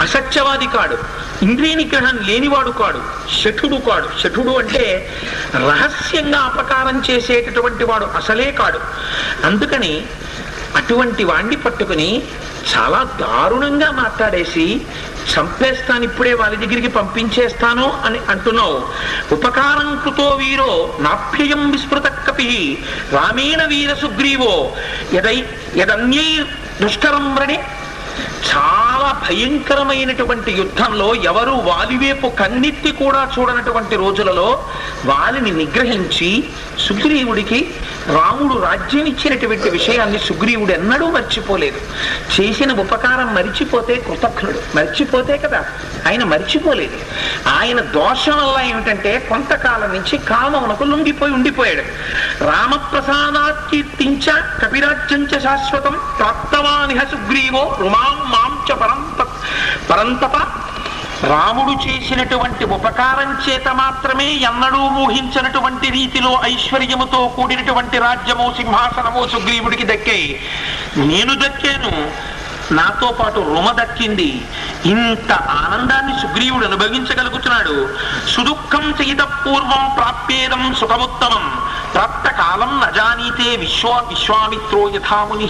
అసత్యవాది కాడు ఇంద్రియ నిగ్రహం లేనివాడు కాడు శఠుడు కాడు శఠుడు అంటే రహస్యంగా అపకారం చేసేటటువంటి వాడు అసలే కాడు అందుకని అటువంటి వాణ్ణి పట్టుకుని చాలా దారుణంగా మాట్లాడేసి చంపేస్తాను ఇప్పుడే వాళ్ళ దగ్గరికి పంపించేస్తాను అని అంటున్నావు ఉపకారం కృతో వీరో నాభ్యయం విస్మృత కపి రామేణ వీర సుగ్రీవో యదై యదన్యై దుష్కరం వ్రణే చాలా భయంకరమైనటువంటి యుద్ధంలో ఎవరు వాలివేపు కన్నెత్తి కూడా చూడనటువంటి రోజులలో వాలిని నిగ్రహించి సుగ్రీవుడికి రాముడు రాజ్యం ఇచ్చినటువంటి విషయాన్ని సుగ్రీవుడు ఎన్నడూ మర్చిపోలేదు చేసిన ఉపకారం మరిచిపోతే కృతజ్ఞుడు మర్చిపోతే కదా ఆయన మర్చిపోలేదు ఆయన దోషం వల్ల ఏమిటంటే కొంతకాలం నుంచి కామమునకు లొంగిపోయి ఉండిపోయాడు రామప్రసాదాకీర్తించ కపిరాజ్యం చ శాశ్వతం ప్రాప్తవానిహ సుగ్రీవో రుమాం మాం చ పరంత పరంతప రాముడు చేసినటువంటి ఉపకారం చేత మాత్రమే ఎన్నడూ ఊహించినటువంటి రీతిలో ఐశ్వర్యముతో కూడినటువంటి రాజ్యము సింహాసనము సుగ్రీవుడికి దక్కే నేను దక్కాను నాతో పాటు రుమ దక్కింది ఇంత ఆనందాన్ని సుగ్రీవుడు అనుభవించగలుగుతున్నాడు సుదుఃఖం చేత పూర్వం ప్రాప్యేదం సుఖముత్తమం ప్రాప్త కాలం నజానీతే విశ్వ విశ్వామిత్రో యథాముని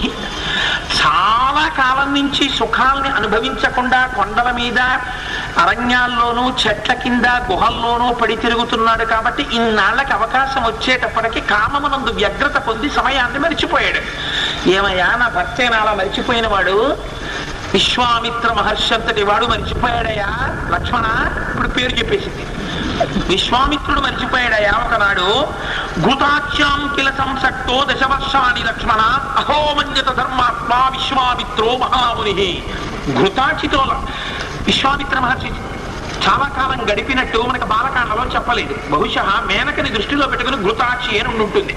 చాలా కాలం నుంచి సుఖాల్ని అనుభవించకుండా కొండల మీద అరణ్యాల్లోనూ చెట్ల కింద గుహల్లోనూ పడి తిరుగుతున్నాడు కాబట్టి ఇన్నాళ్ళకి అవకాశం వచ్చేటప్పటికి కామమునందు వ్యగ్రత పొంది సమయాన్ని మరిచిపోయాడు ఏమయ్యా నా భర్తే అలా మరిచిపోయిన వాడు విశ్వామిత్ర మహర్షి అంతటి వాడు మరిచిపోయాడయ్యా లక్ష్మణ ఇప్పుడు పేరు చెప్పేసింది విశ్వామిత్రుడు మరిచిపోయాడయ్యా ఒకనాడు ఘృతాచ్యాం కిల సంసక్తో దశవర్షాని లక్ష్మణ అహోమన్యత ధర్మాత్మ విశ్వామిత్రో మహాముని ఘృతాచితో విశ్వామిత్ర మహర్షి చాలా కాలం గడిపినట్టు మనకు బాలకాండలో చెప్పలేదు బహుశా మేనకని దృష్టిలో పెట్టుకుని ఘృతాచి అని ఉంటుంది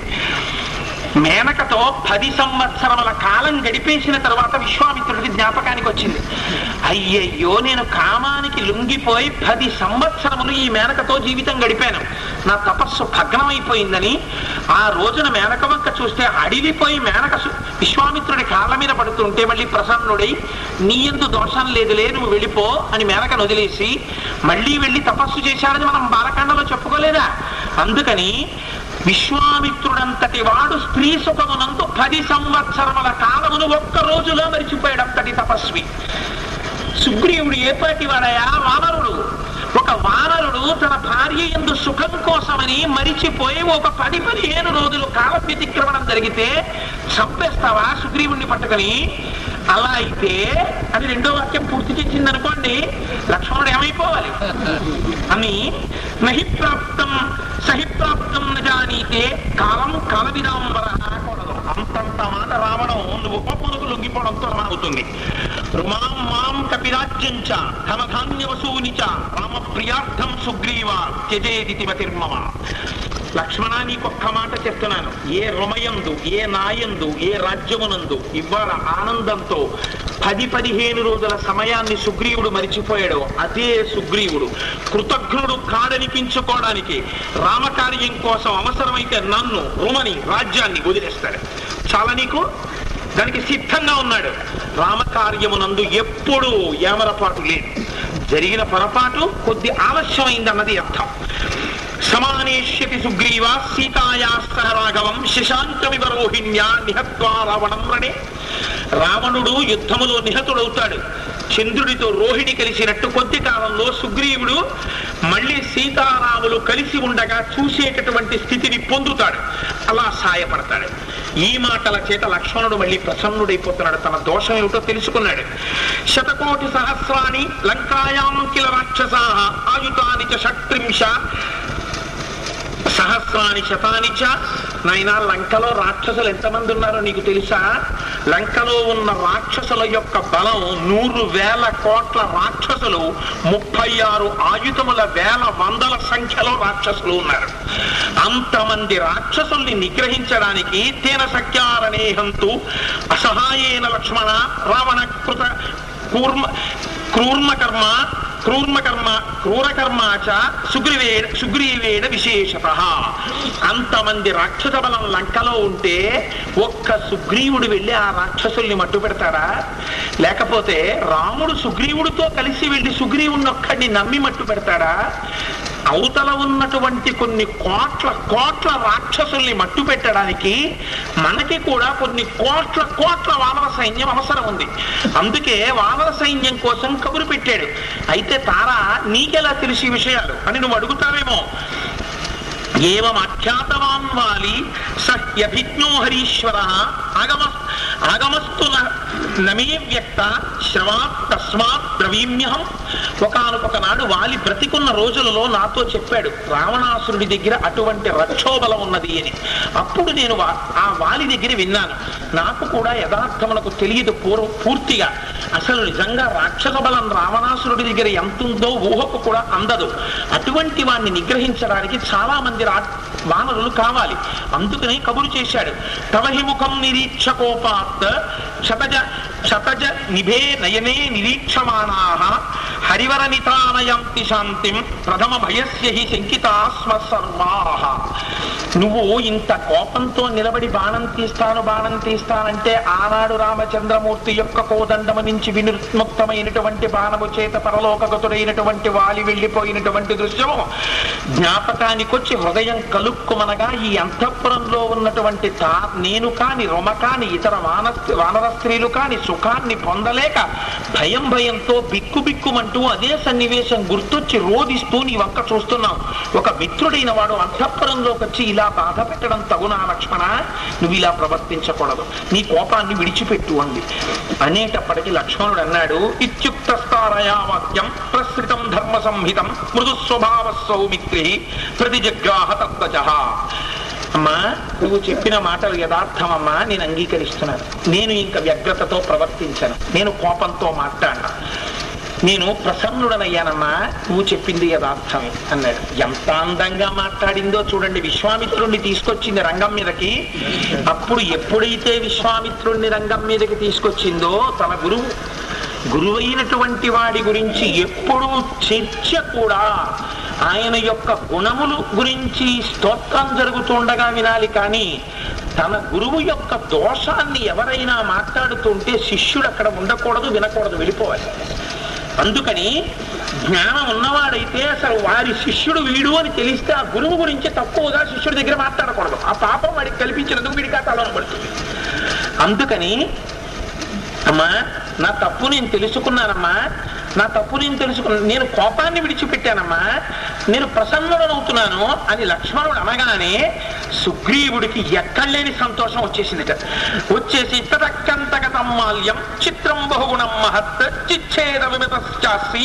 మేనకతో పది సంవత్సరముల కాలం గడిపేసిన తర్వాత విశ్వామిత్రుడికి జ్ఞాపకానికి వచ్చింది అయ్యయ్యో నేను కామానికి లొంగిపోయి పది సంవత్సరములు ఈ మేనకతో జీవితం గడిపాను నా తపస్సు భగ్నమైపోయిందని ఆ రోజున మేనక వంక చూస్తే అడిగిపోయి మేనక సు- విశ్వామిత్రుడి కాళ్ళ మీద పడుతుంటే మళ్ళీ ప్రసన్నుడై నీ ఎందు దోషం లేదులే నువ్వు వెళ్ళిపో అని మేనకను వదిలేసి మళ్ళీ వెళ్ళి తపస్సు చేశాడని మనం బాలకాండలో చెప్పుకోలేదా అందుకని విశ్వామిత్రుడంతటి వాడు స్త్రీ సుఖమునందు పది సంవత్సరముల కాలమును ఒక్క రోజులో మరిచిపోయాడు అంతటి తపస్వి సుగ్రీవుడు ఏపాటి వాడయా వానరుడు ఒక వానరుడు తన భార్య ఎందు సుఖం కోసమని మరిచిపోయి ఒక పది పదిహేను రోజులు కాల వ్యతిక్రమణం జరిగితే చంపేస్తావా సుగ్రీవుణ్ణి పట్టుకొని అలా అయితే అది రెండో వాక్యం పూర్తి చేసింది అనుకోండి లక్ష్మణుడు ఏమైపోవాలి అని నహి ప్రాప్తం సహి ప్రాప్తం నజానీతే కాలం కాలవిదాంబర అనకూడదు అంతంత మాట రావడం నువ్వు కోపమునకు లొంగిపోవడంతో అవుతుంది రుమాం మాం కపిరాజ్యం చ ధనధాన్య వసూని చ రామ ప్రియార్థం సుగ్రీవ త్యజేదితి మతిర్మమ లక్ష్మణ నీకొక్క మాట చెప్తున్నాను ఏ రుమయందు ఏ నాయందు ఏ రాజ్యమునందు ఇవాళ ఆనందంతో పది పదిహేను రోజుల సమయాన్ని సుగ్రీవుడు మరిచిపోయాడు అదే సుగ్రీవుడు కృతజ్ఞుడు కాడనిపించుకోవడానికి రామకార్యం కోసం అవసరమైతే నన్ను రుమని రాజ్యాన్ని వదిలేస్తాడు చాలా నీకు దానికి సిద్ధంగా ఉన్నాడు రామకార్యమునందు ఎప్పుడూ ఏమరపాటు లేదు జరిగిన పొరపాటు కొద్ది ఆలస్యమైందన్నది అర్థం సమానేష్యతి సుగ్రీవ సీతాయా సహ రాఘవం శశాంకమివ రోహిణ్యా నిహత్వా రావణం రణే రావణుడు యుద్ధములో నిహతుడవుతాడు చంద్రుడితో రోహిణి కలిసినట్టు కొద్ది కాలంలో సుగ్రీవుడు మళ్ళీ సీతారాములు కలిసి ఉండగా చూసేటటువంటి స్థితిని పొందుతాడు అలా సాయపడతాడు ఈ మాటల చేత లక్ష్మణుడు మళ్ళీ ప్రసన్నుడైపోతున్నాడు తన దోషం ఏమిటో తెలుసుకున్నాడు శతకోటి సహస్రాని లంకాయాం కిల రాక్షసా ఆయుతాని చ షట్త్రింశ సహస్రాని శతాని చ నాయన లంకలో రాక్షసులు ఎంతమంది ఉన్నారో నీకు తెలుసా లంకలో ఉన్న రాక్షసుల యొక్క బలం నూరు వేల కోట్ల రాక్షసులు ముప్పై ఆరు ఆయుధముల వేల వందల సంఖ్యలో రాక్షసులు ఉన్నారు అంతమంది రాక్షసుల్ని నిగ్రహించడానికి తేన సఖ్యారనేహంతు అసహాయేన లక్ష్మణ రావణ కృత కూర్మ క్రూర్మ కర్మ క్రూర్మకర్మ క్రూరకర్మాచ సుగ్రీవేణ సుగ్రీవేణ విశేషత అంతమంది రాక్షస బలం లంకలో ఉంటే ఒక్క సుగ్రీవుడు వెళ్ళి ఆ రాక్షసుల్ని మట్టు పెడతాడా లేకపోతే రాముడు సుగ్రీవుడితో కలిసి వెళ్ళి సుగ్రీవుడిని ఒక్కడిని నమ్మి మట్టు పెడతాడా అవతల ఉన్నటువంటి కొన్ని కోట్ల కోట్ల రాక్షసుల్ని మట్టు పెట్టడానికి మనకి కూడా కొన్ని కోట్ల కోట్ల వానర సైన్యం అవసరం ఉంది అందుకే వానర సైన్యం కోసం కబురు పెట్టాడు అయితే తారా నీకెలా తెలిసి విషయాలు అని నువ్వు అడుగుతావేమో ఏవం అఖ్యాతవాన్ వాలి సహ్యభిజ్ఞో హరీశ్వర ఆగమ ఆగమస్తు న- నమే వ్యక్త శ్రవాత్ తస్మాత్ బ్రవీమ్యహం ఒకనొక నాడు వాలి బ్రతికున్న రోజులలో నాతో చెప్పాడు రావణాసురుడి దగ్గర అటువంటి రక్షోబలం ఉన్నది అని అప్పుడు నేను వా- ఆ వాలి దగ్గర విన్నాను నాకు కూడా యథార్థములకు తెలియదు పూర్వ పూర్తిగా అసలు నిజంగా రాక్షస బలం రావణాసురుడి దగ్గర ఎంత ఉందో ఊహకు కూడా అందదు అటువంటి వాణ్ణి నిగ్రహించడానికి చాలా మంది రా వానరులు కావాలి అందుకని కబురు చేశాడు తవహి ముఖం నిరీక్షకోపాత్ శతజ శతజ నిభే నయనే నిరీక్షమాణా హరివర నితానయంతి శాంతిం ప్రథమ భయస్య హి శంకితా స్మ సర్వాః నువ్వు ఇంత కోపంతో నిలబడి బాణం తీస్తాను బాణం తీస్తానంటే ఆనాడు రామచంద్రమూర్తి యొక్క కోదండము నుంచి వినిర్ముక్తమైనటువంటి బాణము చేత పరలోకగతుడైనటువంటి వాలి వెళ్ళిపోయినటువంటి దృశ్యము జ్ఞాపకానికొచ్చి హృదయం కలుక్కుమనగా ఈ అంతఃపురంలో ఉన్నటువంటి తా నేను కాని రొమ కాని ఇతర వాన వానర స్త్రీలు కాని సుఖాన్ని పొందలేక భయం భయంతో బిక్కు బిక్కుమంటూ అదే సన్నివేశం గుర్తొచ్చి రోధిస్తూ నీ వంక చూస్తున్నావు ఒక మిత్రుడైన వాడు అంతఃపురంలోకి వచ్చి ఇలా బాధ పెట్టడం తగునా లక్ష్మణ నువ్వు ఇలా ప్రవర్తించకూడదు నీ కోపాన్ని విడిచిపెట్టు అంది అనేటప్పటికీ లక్ష్మణుడు అన్నాడు ఇత్యుక్తస్తారయా వాక్యం ప్రసృతం ధర్మ సంహితం మృదు స్వభావ సౌమిత్రి ప్రతిజగ్రాహ తత్వజ అమ్మా నువ్వు చెప్పిన మాటలు యథార్థమమ్మా నేను అంగీకరిస్తున్నాను నేను ఇంకా వ్యగ్రతతో ప్రవర్తించను నేను కోపంతో మాట్లాడినా నేను ప్రసన్నుడనయ్యానమ్మా నువ్వు చెప్పింది యథార్థమే అన్నాడు ఎంత అందంగా మాట్లాడిందో చూడండి విశ్వామిత్రుణ్ణి తీసుకొచ్చింది రంగం మీదకి అప్పుడు ఎప్పుడైతే విశ్వామిత్రుణ్ణి రంగం మీదకి తీసుకొచ్చిందో తన గురువు గురువైనటువంటి వాడి గురించి ఎప్పుడూ చర్చ కూడా ఆయన యొక్క గుణములు గురించి స్తోత్రం జరుగుతుండగా వినాలి కానీ తన గురువు యొక్క దోషాన్ని ఎవరైనా మాట్లాడుతుంటే శిష్యుడు అక్కడ ఉండకూడదు వినకూడదు వెళ్ళిపోవాలి అందుకని జ్ఞానం ఉన్నవాడైతే అసలు వారి శిష్యుడు వీడు అని తెలిస్తే ఆ గురువు గురించి తక్కువగా శిష్యుడి దగ్గర మాట్లాడకూడదు ఆ పాపం వాడికి కల్పించినందుకు వీడికి ఆ తలం పడుతుంది అందుకని అమ్మా నా తప్పు నేను తెలుసుకున్నానమ్మా నా తప్పు నేను తెలుసుకున్నాను నేను కోపాన్ని విడిచిపెట్టానమ్మా నేను ప్రసన్నుడనవుతున్నాను అని లక్ష్మణుడు అనగానే సుగ్రీవుడికి ఎక్కడలేని సంతోషం వచ్చేసిందిట వచ్చేసి తదక్కంతగతమ్మాల్యం చిత్రం బహుగుణం మహత్ చిచ్ఛేద విమితాసి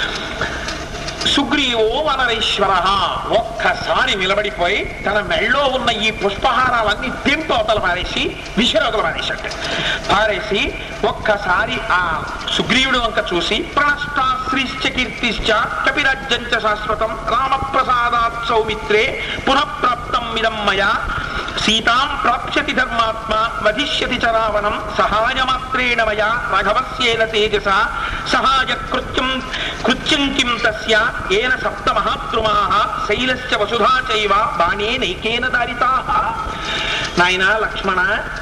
సుగ్రీవో వనరేశ్వర ఒక్కసారి నిలబడిపోయి తన మెళ్ళో ఉన్న ఈ పుష్పహారాలన్నీ తెంపు అవతల పారేసి విశ్వరవతల పారేశాడు పారేసి ఒక్కసారి ఆ సుగ్రీవుడు వంక చూసి ప్రణష్టాశ్రీశ్చ కీర్తిశ్చ కపిరాజ్యం చ శాశ్వతం రామప్రసాదాత్ సౌమిత్రే పునఃప్రాప్తం ఇదం మయా సీతాం ప్రాప్స్యతి ధర్మాత్మ వధిష్యతి చ రావణం సహాయమాత్రేణ మయా రఘవస్యేన తేజస సహాయ కృత్యం కృత్యం కిం తస్య ఏన సప్త మహాద్రుమాః శైలస్య వసుధా చైవ బాణే నైకేన దారితాః నాయనా లక్ష్మణ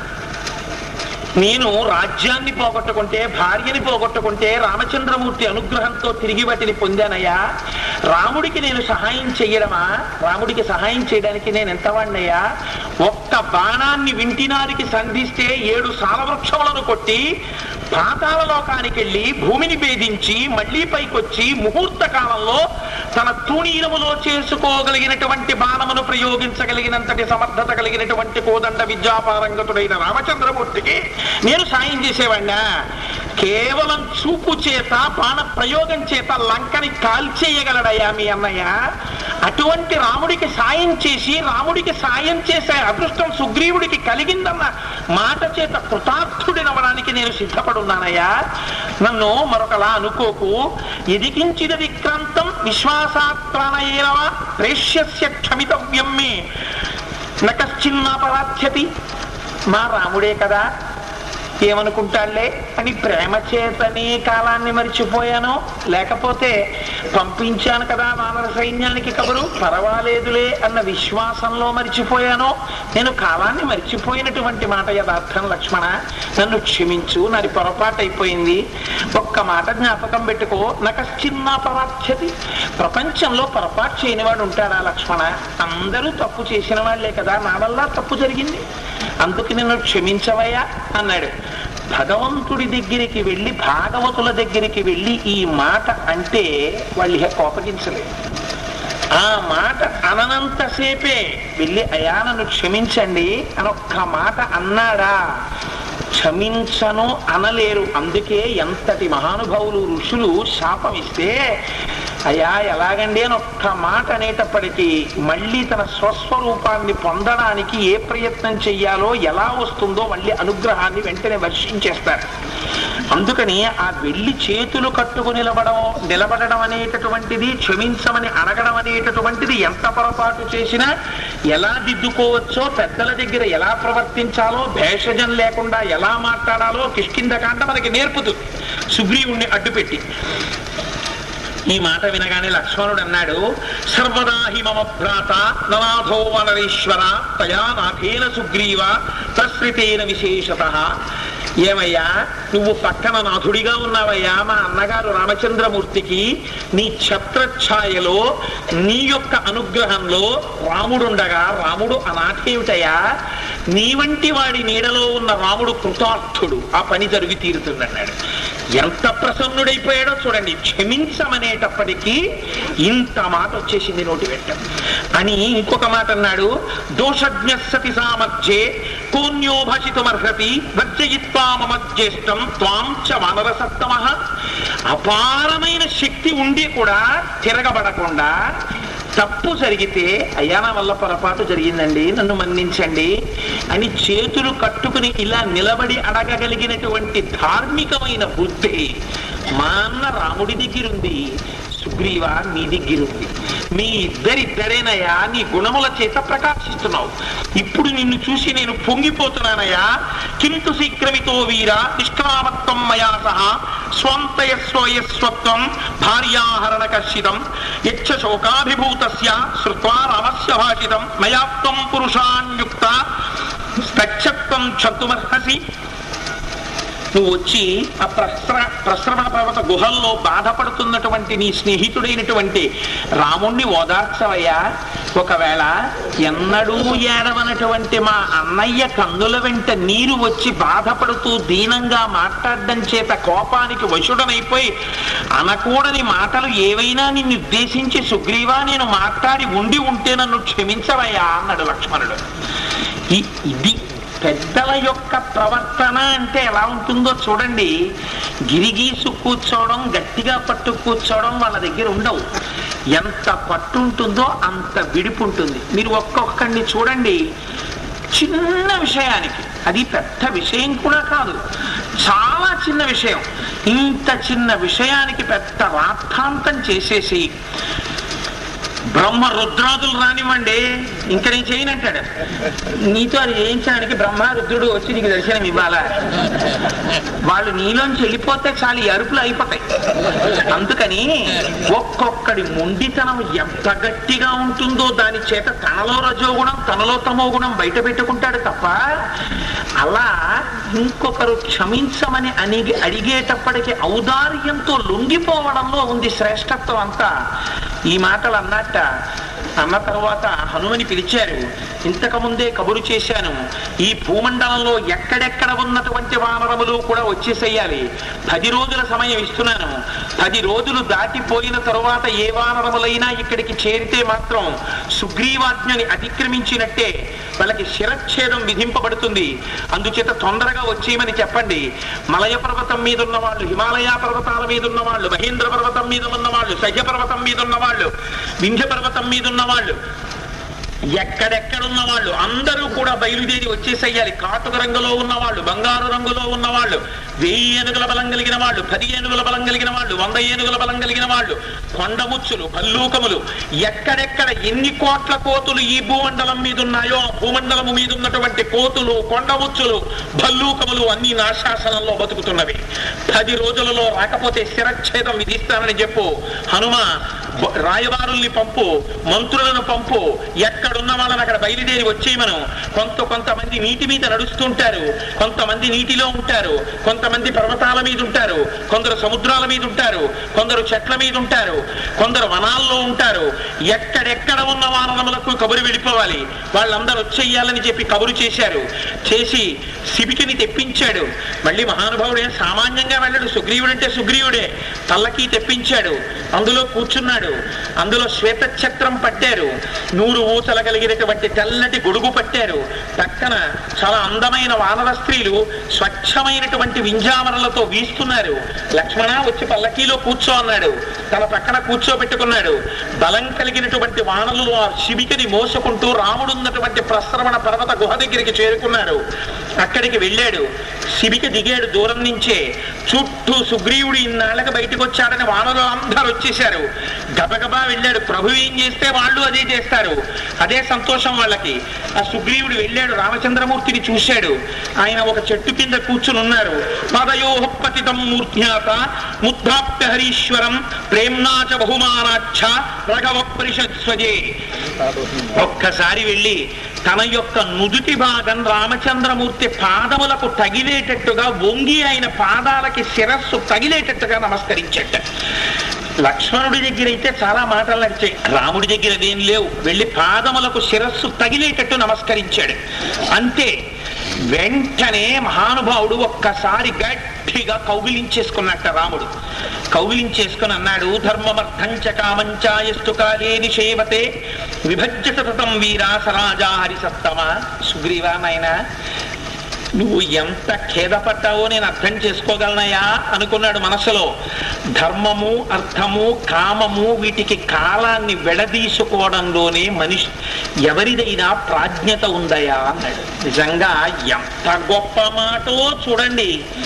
నేను రాజ్యాన్ని పోగొట్టుకుంటే భార్యని పోగొట్టుకుంటే రామచంద్రమూర్తి అనుగ్రహంతో తిరిగి వాటిని పొందానయ్యా రాముడికి నేను సహాయం చెయ్యడమా రాముడికి సహాయం చేయడానికి నేను ఎంతవాడినయ్యా ఒక్క బాణాన్ని వింటినారికి సంధిస్తే ఏడు సాలవృక్షములను కొట్టి పాతాళ లోకానికి వెళ్ళి భూమిని భేదించి మళ్లీ పైకొచ్చి ముహూర్త కాలంలో తన తూణీలములో చేసుకోగలిగినటువంటి బాణమును ప్రయోగించగలిగినంతటి సమర్థత కలిగినటువంటి కోదండ విద్యాపారంగతుడైన రామచంద్రమూర్తికి నేను సాయం చేసేవాడినా కేవలం చూపు చేత బాణ ప్రయోగం చేత లంకని కాల్చేయగలడయ్యా మీ అన్నయ్య అటువంటి రాముడికి సాయం చేసి రాముడికి సాయం చేసే అదృష్టం సుగ్రీవుడికి కలిగిందన్న మాట చేత కృతార్థుడినవడానికి నేను సిద్ధపడున్నానయ్యా నన్ను మరొకలా అనుకోకు ఎదికించిన విక్రాంతం విశ్వాసాత్ ప్రాణయేనవ ప్రేష్యస్య క్షమితవ్యం మే నకశ్చిన్నాపరాధ్యతి మా రాముడే కదా ఏమనుకుంటాళ్లే అని ప్రేమ చేతనే కాలాన్ని మరిచిపోయానో లేకపోతే పంపించాను కదా వానర సైన్యానికి కబురు పర్వాలేదులే అన్న విశ్వాసంలో మరిచిపోయానో నేను కాలాన్ని మరిచిపోయినటువంటి మాట యథార్థం లక్ష్మణ నన్ను క్షమించు నాది పొరపాటు అయిపోయింది ఒక్క మాట జ్ఞాపకం పెట్టుకో నకశ్చిన్న పరాధ్యతి ప్రపంచంలో పొరపాటు చేయని వాడు ఉంటాడా లక్ష్మణ అందరూ తప్పు చేసిన వాళ్ళే కదా నా వల్ల తప్పు జరిగింది అందుకు నిన్ను క్షమించవయ్యా అన్నాడు భగవంతుడి దగ్గరికి వెళ్ళి భాగవతుల దగ్గరికి వెళ్ళి ఈ మాట అంటే వాళ్ళు ఇహ కోపగించలేదు ఆ మాట అననంతసేపే వెళ్ళి అయా నన్ను క్షమించండి అని ఒక్క మాట అన్నాడా క్షమించను అనలేరు అందుకే ఎంతటి మహానుభావులు ఋషులు శాపం ఇస్తే అయ్యా ఎలాగండి అని ఒక్క మాట అనేటప్పటికీ మళ్ళీ తన స్వస్వరూపాన్ని పొందడానికి ఏ ప్రయత్నం చెయ్యాలో ఎలా వస్తుందో మళ్ళీ అనుగ్రహాన్ని వెంటనే వర్షించేస్తారు అందుకని ఆ వెళ్ళి చేతులు కట్టుకు నిలబడం నిలబడడం అనేటటువంటిది క్షమించమని అడగడం అనేటటువంటిది ఎంత పొరపాటు చేసినా ఎలా దిద్దుకోవచ్చో పెద్దల దగ్గర ఎలా ప్రవర్తించాలో భేషజం లేకుండా ఎలా మాట్లాడాలో కిష్కిందకాండ మనకి నేర్పుతుంది సుగ్రీవుణ్ణి అడ్డుపెట్టి ఈ మాట వినగానే లక్ష్మణుడు అన్నాడు సర్వదా హి మమ భ్రాత ననాథో వనరీశ్వర తయా నాథేన సుగ్రీవ ప్రసృతేన విశేషత ఏమయ్యా నువ్వు పక్కన నాథుడిగా ఉన్నావయ్యా మా అన్నగారు రామచంద్రమూర్తికి నీ ఛత్రఛాయలో నీ యొక్క అనుగ్రహంలో రాముడుండగా రాముడు అనాథేమిటయ్యా నీ వంటి వాడి నీడలో ఉన్న రాముడు కృతార్థుడు ఆ పని జరిగి తీరుతుందన్నాడు ఎంత ప్రసన్నుడైపోయాడో చూడండి క్షమించమనేటప్పటికీ ఇంత మాట వచ్చేసింది నోటి వెంట అని ఇంకొక మాట అన్నాడు దోషజ్ఞ సతి సామర్థ్యే కోన్యో భషితుమర్హతి వర్జయిత్వా మమ జ్యేష్టం త్వాం చ వానరసత్తమ అపారమైన శక్తి ఉండి కూడా తిరగబడకుండా తప్పు జరిగితే అయ్యా నా వల్ల పొరపాటు జరిగిందండి నన్ను మన్నించండి అని చేతులు కట్టుకుని ఇలా నిలబడి అడగగలిగినటువంటి ధార్మికమైన బుద్ధి మా అన్న రాముడి దగ్గరుంది సుగ్రీవ నీ దగ్గరుంది మీ ఇద్దరిద్దరేనయ్యా నీ గుణముల చేత ప్రకాశిస్తున్నావు ఇప్పుడు నిన్ను చూసి నేను పొంగిపోతున్నానయ్యా కింతు శీఘ్రమితో వీర నిష్క్రామత్వం మయా సహా స్వంతయస్వయస్వత్వం భార్యాహరణ కర్షితం యచ్చ శోకాభిభూతస్య శ్రుత్వా రామస్య భాషితం మయాత్వం పురుషాన్యుక్త తచ్చత్వం క్షంతుమర్హసి నువ్వు వచ్చి ఆ ప్రస్ర ప్రశ్రవణ పర్వత గుహల్లో బాధపడుతున్నటువంటి నీ స్నేహితుడైనటువంటి రాముణ్ణి ఓదార్చవయ్యా ఒకవేళ ఎన్నడూ ఏడవనటువంటి మా అన్నయ్య కందుల వెంట నీరు వచ్చి బాధపడుతూ దీనంగా మాట్లాడడం చేత కోపానికి వశుడనైపోయి అనకూడని మాటలు ఏవైనా నిన్ను ఉద్దేశించి సుగ్రీవా నేను మాట్లాడి ఉండి ఉంటే నన్ను క్షమించవయ్యా అన్నాడు లక్ష్మణుడు ఈ- ఇది పెద్దల యొక్క ప్రవర్తన అంటే ఎలా ఉంటుందో చూడండి గిరిగీసు కూర్చోవడం గట్టిగా పట్టు కూర్చోవడం వాళ్ళ దగ్గర ఉండవు ఎంత పట్టు ఉంటుందో అంత విడిపు ఉంటుంది మీరు ఒక్కొక్కడిని చూడండి చిన్న విషయానికి అది పెద్ద విషయం కూడా కాదు చాలా చిన్న విషయం ఇంత చిన్న విషయానికి పెద్ద రాద్ధాంతం చేసేసి బ్రహ్మ రుద్రాదులు రానివ్వండి ఇంకా నేను చేయనంటాడు నీతో అది చేయించడానికి బ్రహ్మ రుద్రుడు వచ్చి నీకు దర్శనం ఇవ్వాలా వాళ్ళు నీలోంచి వెళ్ళిపోతే చాలు ఈ అరుపులు అయిపోతాయి అందుకని ఒక్కొక్కడి మొండితనం ఎంత గట్టిగా ఉంటుందో దాని చేత తనలో రజోగుణం తనలో తమో గుణం బయట పెట్టుకుంటాడు తప్ప అలా ఇంకొకరు క్షమించమని అని అడిగేటప్పటికి ఔదార్యంతో లొంగిపోవడంలో ఉంది శ్రేష్టత్వం అంతా ఈ మాటలు అన్నట్ట అన్న తర్వాత హనుమని పిలిచారు ఇంతకు ముందే కబురు చేశాను ఈ భూమండలంలో ఎక్కడెక్కడ ఉన్నటువంటి వానరములు కూడా వచ్చేసేయాలి పది రోజుల సమయం ఇస్తున్నాను పది రోజులు దాటిపోయిన తరువాత ఏ వానరములైనా ఇక్కడికి చేరితే మాత్రం సుగ్రీవాజ్ఞని అతిక్రమించినట్టే వాళ్ళకి శిరచ్ఛేదం విధింపబడుతుంది అందుచేత తొందరగా వచ్చేయమని చెప్పండి మలయ పర్వతం మీద ఉన్న వాళ్ళు హిమాలయ పర్వతాల మీద ఉన్న వాళ్ళు మహేంద్ర పర్వతం మీద ఉన్న వాళ్ళు సహ్య పర్వతం మీద ఉన్న వాళ్ళు వింధ్య పర్వతం మీద ఉన్న వాళ్ళు ఎక్కడెక్కడున్న వాళ్ళు అందరూ కూడా బయలుదేరి వచ్చేసేయాలి కాటుక రంగులో ఉన్న వాళ్ళు బంగారు రంగులో ఉన్న వాళ్ళు వెయ్యి ఏనుగుల బలం కలిగిన వాళ్ళు పది ఏనుగుల బలం కలిగిన వాళ్ళు వంద ఏనుగుల బలం కలిగిన వాళ్ళు కొండముచ్చులు భల్లూకములు ఎక్కడెక్కడ ఎన్ని కోట్ల కోతులు ఈ భూమండలం మీద ఉన్నాయో ఆ భూమండలము మీద ఉన్నటువంటి కోతులు కొండముచ్చులు భల్లూకములు అన్ని నాశాసనంలో బతుకుతున్నవి పది రోజులలో రాకపోతే శిరచ్ఛేదం విధిస్తానని చెప్పు హనుమ బ- రాయబారుల్ని పంపు మంత్రులను పంపు ఎక్కడున్న వాళ్ళని అక్కడ బయలుదేరి వచ్చేయమను కొంత కొంతమంది నీటి మీద నడుస్తుంటారు కొంతమంది నీటిలో ఉంటారు కొంతమంది పర్వతాల మీద ఉంటారు కొందరు సముద్రాల మీద ఉంటారు కొందరు చెట్ల మీద ఉంటారు కొందరు వనాల్లో ఉంటారు ఎక్కడెక్కడ ఉన్న వానరములకు కబురు వెళ్ళిపోవాలి వాళ్ళందరూ వచ్చేయాలని చెప్పి కబురు చేశారు చేసి శిబికిని తెప్పించాడు మళ్ళీ మహానుభావుడే సామాన్యంగా వెళ్ళాడు సుగ్రీవుడంటే సుగ్రీవుడే పల్లకి తెప్పించాడు అందులో కూర్చున్నాడు అందులో శ్వేత చక్రం పట్టారు నూరు ఊసల కలిగినటువంటి తెల్లటి గొడుగు పట్టారు పక్కన చాలా అందమైన వానర స్త్రీలు స్వచ్ఛమైనటువంటి వింజామరలతో వీస్తున్నారు లక్ష్మణ వచ్చి పల్లకీలో కూర్చో అన్నాడు తన పక్కన కూర్చోబెట్టుకున్నాడు బలం కలిగినటువంటి వానలు ఆ శిబికని మోసుకుంటూ రాముడు ఉన్నటువంటి ప్రస్రవణ పర్వత గుహ దగ్గరికి చేరుకున్నాడు అక్కడికి వెళ్ళాడు శిబిక దిగాడు దూరం నుంచే చుట్టూ సుగ్రీవుడు ఇన్నాళ్ళకి బయటకు వచ్చాడని వానరులు అందరూ వచ్చేశారు గబగబా వెళ్ళాడు ప్రభు ఏం చేస్తే వాళ్ళు అదే చేస్తారు అదే సంతోషం వాళ్ళకి ఆ సుగ్రీవుడు వెళ్ళాడు రామచంద్రమూర్తిని చూశాడు ఆయన ఒక చెట్టు కింద కూర్చుని ఉన్నారు పదయోపతితం మూర్ధ్యాత ముద్ధాప్య హరీశ్వరం ప్రేమ్నాచ బహుమానాక్ష రఘవ పరిషత్స్వజే ఒక్కసారి వెళ్ళి తన యొక్క నుదుటి భాగం రామచంద్రమూర్తి పాదములకు తగిలేటట్టుగా వంగి ఆయన పాదాలకి శిరస్సు తగిలేటట్టుగా నమస్కరించట లక్ష్మణుడి దగ్గర అయితే చాలా మాటలు నడిచాయి రాముడి దగ్గర అదేం లేవు వెళ్ళి పాదములకు శిరస్సు తగిలేటట్టు నమస్కరించాడు అంతే వెంటనే మహానుభావుడు ఒక్కసారి గట్టిగా కౌగిలించేసుకున్నట్ట రాముడు కౌగిలించేసుకుని అన్నాడు ధర్మమర్థంచ కామంచాయస్తు కాలే నిషేవతే విభజ్య సతతం వీరా సరాజా హరిసత్తమ సుగ్రీవా నాయనా నువ్వు ఎంత ఖేదపడ్డావో నేను అర్థం చేసుకోగలనయా అనుకున్నాడు మనసులో ధర్మము అర్థము కామము వీటికి కాలాన్ని విడదీసుకోవడంలోనే మనిషి ఎవరిదైనా ప్రాజ్ఞత ఉందయా అన్నాడు నిజంగా ఎంత గొప్ప మాటో చూడండి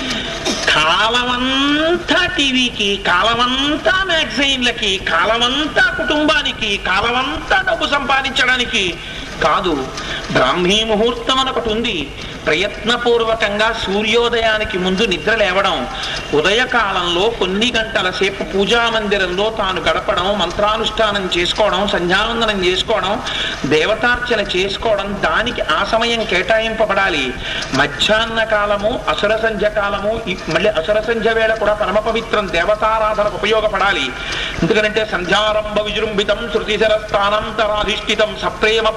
కాలమంతా టీవీకి కాలమంతా మ్యాగజైన్లకి కాలమంతా కుటుంబానికి కాలమంతా డబ్బు సంపాదించడానికి కాదు బ్రాహ్మీ ముహూర్తం అని ఒకటి ఉంది ప్రయత్నపూర్వకంగా సూర్యోదయానికి ముందు నిద్ర లేవడం ఉదయకాలంలో కొన్ని గంటల సేపు పూజా మందిరంలో తాను గడపడం మంత్రానుష్ఠానం చేసుకోవడం సంధ్యావందనం చేసుకోవడం దేవతార్చన చేసుకోవడం దానికి ఆ సమయం కేటాయింపబడాలి మధ్యాహ్న కాలము అసుర సంధ్య కాలము ఈ- మళ్ళీ అసుర సంధ్య వేళ కూడా పరమ పవిత్రం దేవతారాధనకు ఉపయోగపడాలి ఎందుకంటే సంధ్యారంభ విజృంభితం శృతిశరస్థానంతరాధిష్ఠితం సప్రేమ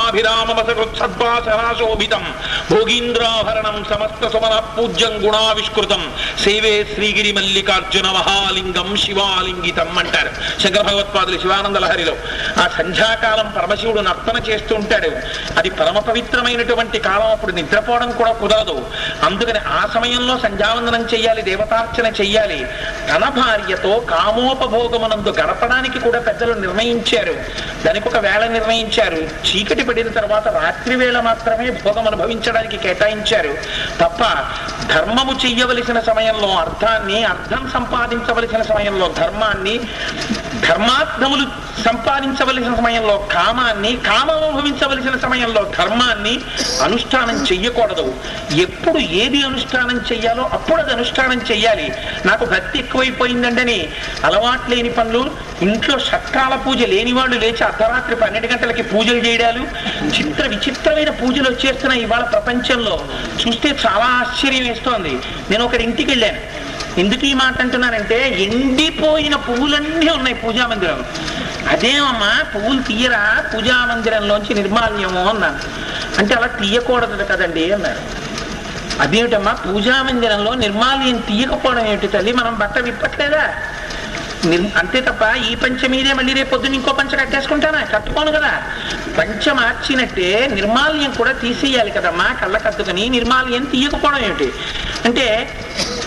భ్రమరాభిరామసకృత్సద్వాసనాశోభితం భోగీంద్రాభరణం సమస్త సుమన పూజ్యం గుణావిష్కృతం సేవే శ్రీగిరి మల్లికార్జున మహాలింగం శివాలింగితం అంటారు శంకర భగవత్పాదులు శివానంద లహరిలో ఆ సంధ్యాకాలం పరమశివుడు నర్తన చేస్తూ ఉంటాడు అది పరమ పవిత్రమైనటువంటి కాలం అప్పుడు నిద్రపోవడం కూడా కుదరదు అందుకని ఆ సమయంలో సంధ్యావందనం చెయ్యాలి దేవతార్చన చెయ్యాలి తన భార్యతో కామోపభోగమునందు గడపడానికి కూడా పెద్దలు నిర్ణయించారు దానికి ఒక వేళ నిర్ణయించారు చీకటి పడిన తర్వాత రాత్రి వేళ మాత్రమే భోగం అనుభవించడానికి కేటాయించారు తప్ప ధర్మము చెయ్యవలసిన సమయంలో అర్థాన్ని అర్థం సంపాదించవలసిన సమయంలో ధర్మాన్ని ధర్మార్థములు సంపాదించవలసిన సమయంలో కామాన్ని కామం అనుభవించవలసిన సమయంలో ధర్మాన్ని అనుష్ఠానం చెయ్యకూడదు ఎప్పుడు ఏది అనుష్ఠానం చెయ్యాలో అప్పుడు అది అనుష్ఠానం చెయ్యాలి నాకు భక్తి ఎక్కువైపోయిందండని అలవాటు లేని పనులు ఇంట్లో షట్కాల పూజ లేని వాళ్ళు లేచి అర్ధరాత్రి పన్నెండు గంటలకి పూజలు చేయడాలు చిత్ర విచిత్రమైన పూజలు వచ్చేస్తున్నాయి ఇవాళ ప్రపంచంలో చూస్తే చాలా ఆశ్చర్యం వేస్తోంది నేను ఒకటి ఇంటికి వెళ్ళాను ఎందుకు ఈ మాట అంటున్నానంటే ఎండిపోయిన పువ్వులన్నీ ఉన్నాయి పూజా మందిరం అదేమమ్మా పువ్వులు తీయరా పూజా మందిరంలోంచి నిర్మాల్యము అన్నాను అంటే అలా తీయకూడదు కదండి అన్నారు అదేమిటమ్మా పూజా మందిరంలో నిర్మాల్యం తీయకపోవడం ఏమిటి తల్లి మనం బట్ట విప్పట్లేదా నిర్- అంతే తప్ప ఈ పంచ మీదే మళ్ళీ రేపు పొద్దున్న ఇంకో పంచ కట్టేసుకుంటానా కట్టుకోను కదా పంచ మార్చినట్టే నిర్మాల్యం కూడా తీసేయాలి కదమ్మా కళ్ళకద్దుకని నిర్మాల్యం తీయకపోవడం ఏమిటి అంటే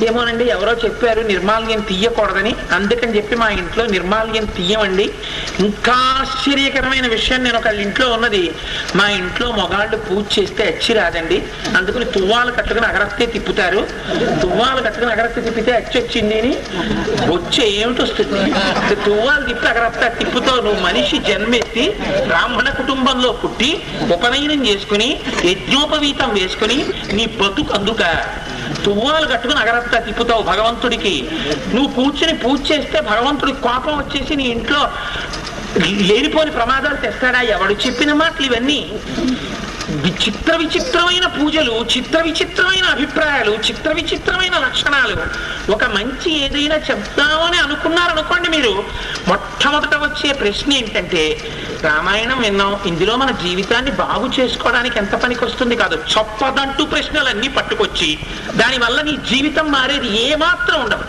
ఏమోనండి ఎవరో చెప్పారు నిర్మాల్యం తీయకూడదని అందుకని చెప్పి మా ఇంట్లో నిర్మాల్యం తీయమండి ఇంకా ఆశ్చర్యకరమైన విషయం నేను ఒకళ్ళ ఇంట్లో ఉన్నది మా ఇంట్లో మొగాళ్ళు పూజ చేస్తే అచ్చి రాదండి అందుకని తువ్వాలు కట్టుకుని అగరత్తే తిప్పుతారు తువ్వాలు కట్టుకుని అగరత్తే తిప్పితే అచ్చి వచ్చింది అని వచ్చే ఏమిటి వస్తుంది అంటే తువ్వాలు తిప్పి అగరత్త తిప్పుతో నువ్వు మనిషి జన్మెత్తి బ్రాహ్మణ కుటుంబంలో పుట్టి ఉపనయనం చేసుకుని యజ్ఞోపవీతం వేసుకుని నీ బతుకు అందుక తువ్వాలు కట్టుకుని అగరత్త తిప్పుతావు భగవంతుడికి నువ్వు కూర్చుని పూజ చేస్తే భగవంతుడికి కోపం వచ్చేసి నీ ఇంట్లో లేనిపోని ప్రమాదాలు తెస్తాడా ఎవడు చెప్పిన మాటలు ఇవన్నీ విచిత్ర విచిత్రమైన పూజలు చిత్ర విచిత్రమైన అభిప్రాయాలు చిత్ర విచిత్రమైన లక్షణాలు ఒక మంచి ఏదైనా చెప్దామని అనుకున్నారనుకోండి మీరు మొట్టమొదట వచ్చే ప్రశ్న ఏంటంటే రామాయణం విన్నాం ఇందులో మన జీవితాన్ని బాగు చేసుకోవడానికి ఎంత పనికి వస్తుంది కాదు చొప్పదంటూ ప్రశ్నలన్నీ పట్టుకొచ్చి దానివల్ల నీ జీవితం మారేది ఏమాత్రం ఉండదు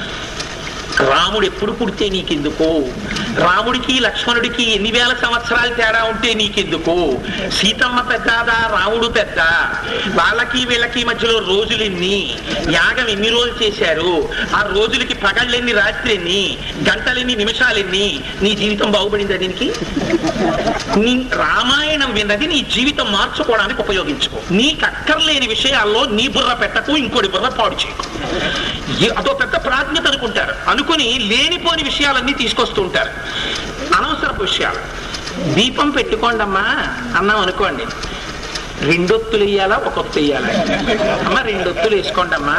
రాముడు ఎప్పుడు పుడితే నీకెందుకు రాముడికి లక్ష్మణుడికి ఎన్ని వేల సంవత్సరాలు తేడా ఉంటే నీకెందుకు సీతమ్మ పెద్దదా రాముడు పెద్ద వాళ్ళకి వీళ్ళకి మధ్యలో రోజులు ఎన్ని యాగం ఎన్ని రోజులు చేశారు ఆ రోజులకి పగళ్ళెన్ని రాత్రి ఎన్ని గంటలెన్ని నిమిషాలెన్ని నీ జీవితం బాగుపడిందా దీనికి నీ రామాయణం విన్నది నీ జీవితం మార్చుకోవడానికి ఉపయోగించుకో నీకు అక్కర్లేని విషయాల్లో నీ బుర్ర పెట్టకు ఇంకోటి బుర్ర పాడు చేయకు ఏ- అదో పెద్ద ప్రాజ్ఞత అనుకుంటారు అనుకుని లేనిపోని విషయాలన్నీ తీసుకొస్తూ ఉంటారు అనవసరపు విషయాలు దీపం పెట్టుకోండమ్మా అన్నాం అనుకోండి రెండొత్తులు వేయాలా ఒక్కొత్తు వేయాలా అమ్మ రెండొత్తులు వేసుకోండి అమ్మా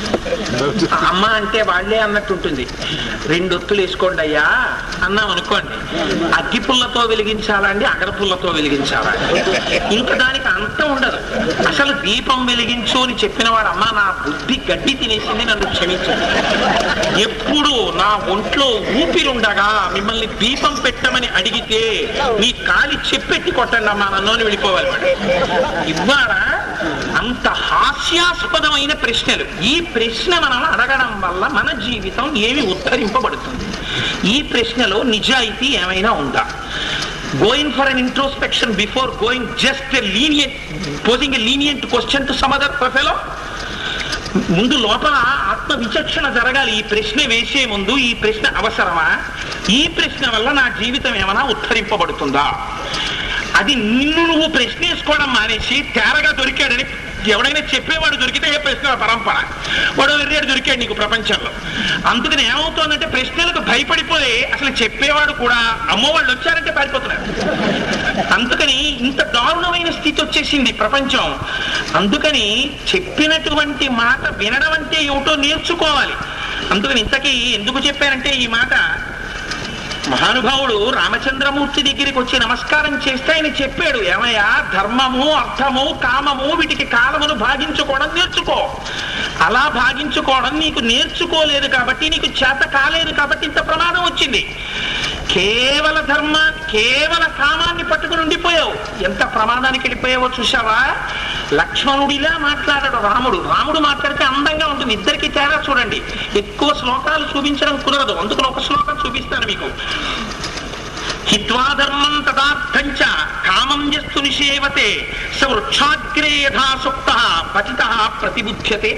అమ్మ అంటే వాళ్ళే అన్నట్టు ఉంటుంది రెండొత్తులు వేసుకోండి అయ్యా అన్నాం అనుకోండి అగ్గి పుల్లతో వెలిగించాలా అండి అగర పుల్లతో వెలిగించాలా ఇంకా దానికి అంతం ఉండదు అసలు దీపం వెలిగించు అని చెప్పిన వాడు అమ్మ నా బుద్ధి గడ్డి తినేసింది నన్ను క్షమించండి ఎప్పుడు నా ఒంట్లో ఊపిరుండగా మిమ్మల్ని దీపం పెట్టమని అడిగితే మీ కాలి చెప్పెట్టి కొట్టండి అమ్మా నన్ను వెళ్ళిపోవాలి వాడు. ఇవాళ అంత హాస్యాస్పదమైన ప్రశ్నలు ఈ ప్రశ్న మనం అడగడం వల్ల మన జీవితం ఏమి ఉద్ధరింపబడుతుంది ఈ ప్రశ్నలో నిజాయితీ ఏమైనా ఉందా going for an introspection before going just lenient posing a lenient question to some other ప్రొఫెలో ముందు లోపల ఆత్మ విచక్షణ జరగాలి ఈ ప్రశ్న వేసే ముందు ఈ ప్రశ్న అవసరమా ఈ ప్రశ్న వల్ల నా జీవితం ఏమైనా ఉద్ధరింపబడుతుందా అది నిన్ను నువ్వు ప్రశ్న వేసుకోవడం మానేసి తేరగా దొరికాడని ఎవడైనా చెప్పేవాడు దొరికితే ఏ ప్రశ్న పరంపర వాడు వెర్రేడు దొరికాడు నీకు ప్రపంచంలో అందుకని ఏమవుతోందంటే ప్రశ్నలకు భయపడిపోయి అసలు చెప్పేవాడు కూడా అమ్మో వాళ్ళు వచ్చారంటే పారిపోతున్నారు అందుకని ఇంత దారుణమైన స్థితి వచ్చేసింది ప్రపంచం అందుకని చెప్పినటువంటి మాట వినడం అంటే ఏమిటో నేర్చుకోవాలి అందుకని ఇంతకీ ఎందుకు చెప్పారంటే ఈ మాట మహానుభావుడు రామచంద్రమూర్తి దగ్గరికి వచ్చి నమస్కారం చేస్తే ఆయన చెప్పాడు ఏమయ్యా ధర్మము అర్థము కామము వీటికి కాలమును భాగించుకోవడం నేర్చుకో అలా భాగించుకోవడం నీకు నేర్చుకోలేదు కాబట్టి నీకు చేత కాలేదు కాబట్టి ఇంత ప్రమాదం వచ్చింది కేవల ధర్మ కేవల కామాన్ని పట్టుకుని ఉండిపోయావు ఎంత ప్రమాదానికి వెళ్ళిపోయావో చూసావా లక్ష్మణుడిలా మాట్లాడాడు రాముడు రాముడు మాట్లాడితే అందంగా ఉంటుంది ఇద్దరికి తేడా చూడండి ఎక్కువ శ్లోకాలు చూపించడం కుదరదు అందుకని ఒక శ్లోకం చూపిస్తాను మీకు హిత్వా ధర్మం తదార్థంచ కామం యస్తు నిషేవతే స వృక్షాగ్రే యథా సుప్త పతిత ప్రతిబుధ్యతే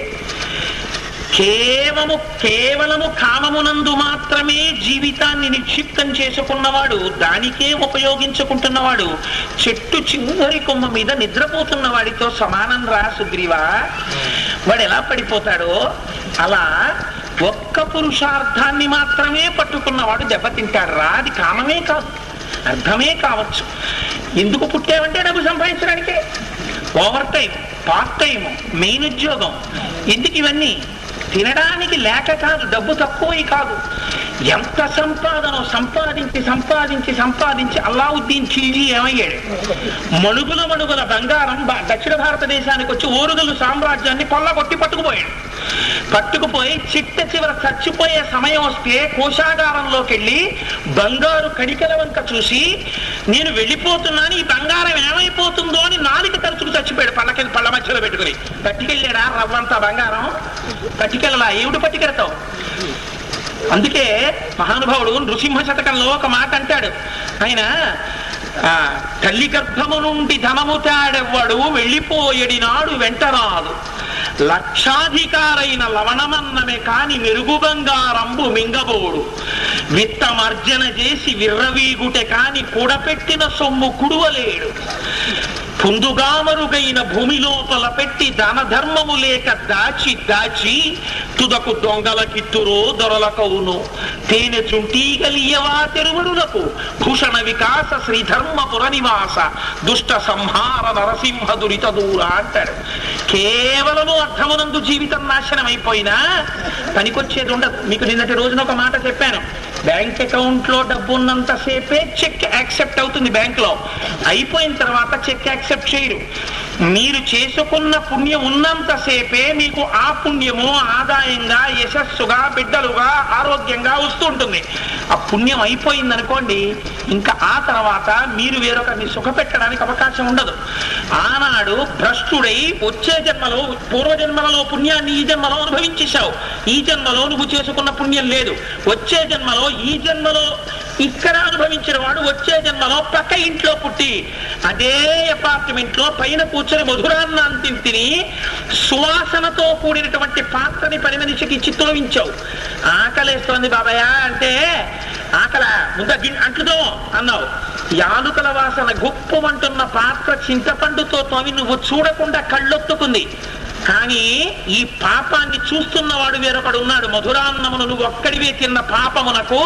కేవలము కేవలము కామమునందు మాత్రమే జీవితాన్ని నిక్షిప్తం చేసుకున్నవాడు దానికే ఉపయోగించుకుంటున్నవాడు చెట్టు చివరి కొమ్మ మీద నిద్రపోతున్న వాడితో సమానం రా సుగ్రీవా వాడు ఎలా పడిపోతాడో అలా ఒక్క పురుషార్థాన్ని మాత్రమే పట్టుకున్నవాడు దెబ్బతింటాడు రా అది కామమే కాదు అర్థమే కావచ్చు ఎందుకు పుట్టావంటే డబ్బు సంపాదించడానికే over time part time main ఉద్యోగం ఎందుకు ఇవన్నీ తినడానికి లేక కాదు డబ్బు తక్కువై కాదు ఎంత సంపాదన సంపాదించి సంపాదించి సంపాదించి అల్లావుద్దీన్ ఖిల్జీ ఏమయ్యాడు మణుగుల మణుగుల బంగారం బ- దక్షిణ భారతదేశానికి వచ్చి ఓరుగలు సామ్రాజ్యాన్ని కొల్లగొట్టి పట్టుకుపోయాడు పట్టుకుపోయి చిట్ట చివర చచ్చిపోయే సమయం వస్తే కోశాగారంలోకి వెళ్ళి బంగారు కణికల వంక చూసి నేను వెళ్ళిపోతున్నాను ఈ బంగారం ఏమైపోతుందో అని నాలుగు తరచుకు చచ్చిపోయాడు పళ్ళకి పళ్ళ మధ్యలో పెట్టుకుని పట్టుకెళ్ళాడా రవ్వంతా బంగారం పట్టుకెళ్ళలా ఏమిటి పట్టుకెళ్తావు అందుకే మహానుభావుడు నృసింహ శతకంలో ఒక మాట అంటాడు ఆయన ఆ, తల్లి గర్భము నుండి ధనము తాడెవ్వడు వెళ్ళిపోయడి నాడు వెంటరాదు లక్షాధికారైన లవణమన్నమే కాని మెరుగు బంగారంబు మింగబోడు విత్తమర్జన చేసి విర్రవీగుటె కాని కూడపెట్టిన సొమ్ము కుడువలేడు పుందుగామరుగైన భూమి లోపల పెట్టి దాన ధర్మము లేక దాచి దాచి తుదకు దొంగలకిత్తురో దొరలకవును తేనె చుంటీగలియవా తెరువరులకు భూషణ వికాస శ్రీధర్మపుర నివాస దుష్ట సంహార నరసింహ దురిత దూర అంటాడు కేవలము అర్థమునందు జీవితం నాశనం అయిపోయినా పనికొచ్చేది ఉండదు మీకు నిన్నటి రోజున ఒక మాట చెప్పాను బ్యాంక్ అకౌంట్ లో డబ్బు ఉన్నంతసేపే చెక్ యాక్సెప్ట్ అవుతుంది బ్యాంక్ లో అయిపోయిన తర్వాత చెక్ యాక్సెప్ట్ చేయరు మీరు చేసుకున్న పుణ్యం ఉన్నంతసేపే మీకు ఆ పుణ్యము ఆదాయంగా యశస్సుగా బిడ్డలుగా ఆరోగ్యంగా వస్తుంటుంది ఆ పుణ్యం అయిపోయింది అనుకోండి ఇంకా ఆ తర్వాత మీరు వేరొకరిని సుఖపెట్టడానికి అవకాశం ఉండదు ఆనాడు భ్రష్టుడై వచ్చే జన్మలో పూర్వజన్మలలో పుణ్యాన్ని ఈ జన్మలో అనుభవించేశావు ఈ జన్మలో నువ్వు చేసుకున్న పుణ్యం లేదు వచ్చే జన్మలో ఈ జన్మలో ఇక్కడ అనుభవించిన వాడు వచ్చే జన్మలో పక్క ఇంట్లో పుట్టి అదే అపార్ట్మెంట్ లో పైన కూర్చొని మధురాన్నాన్ని తిని సువాసనతో కూడినటువంటి పాత్రని పని మనిషికి ఇచ్చి తోవించావు ఆకలేస్తోంది బాబాయ్ అంటే ఆకల ముంద గిన్ అంటుదో అన్నావు యాలుకల వాసన గుప్పమంటున్న పాత్ర చింతపండుతో తోవి నువ్వు చూడకుండా కళ్ళొత్తుకుంది కానీ ఈ పాపాన్ని చూస్తున్నవాడు వేరొకడు ఉన్నాడు మధురాన్నమును నువ్వు ఒక్కడివే తిన్న పాపమునకు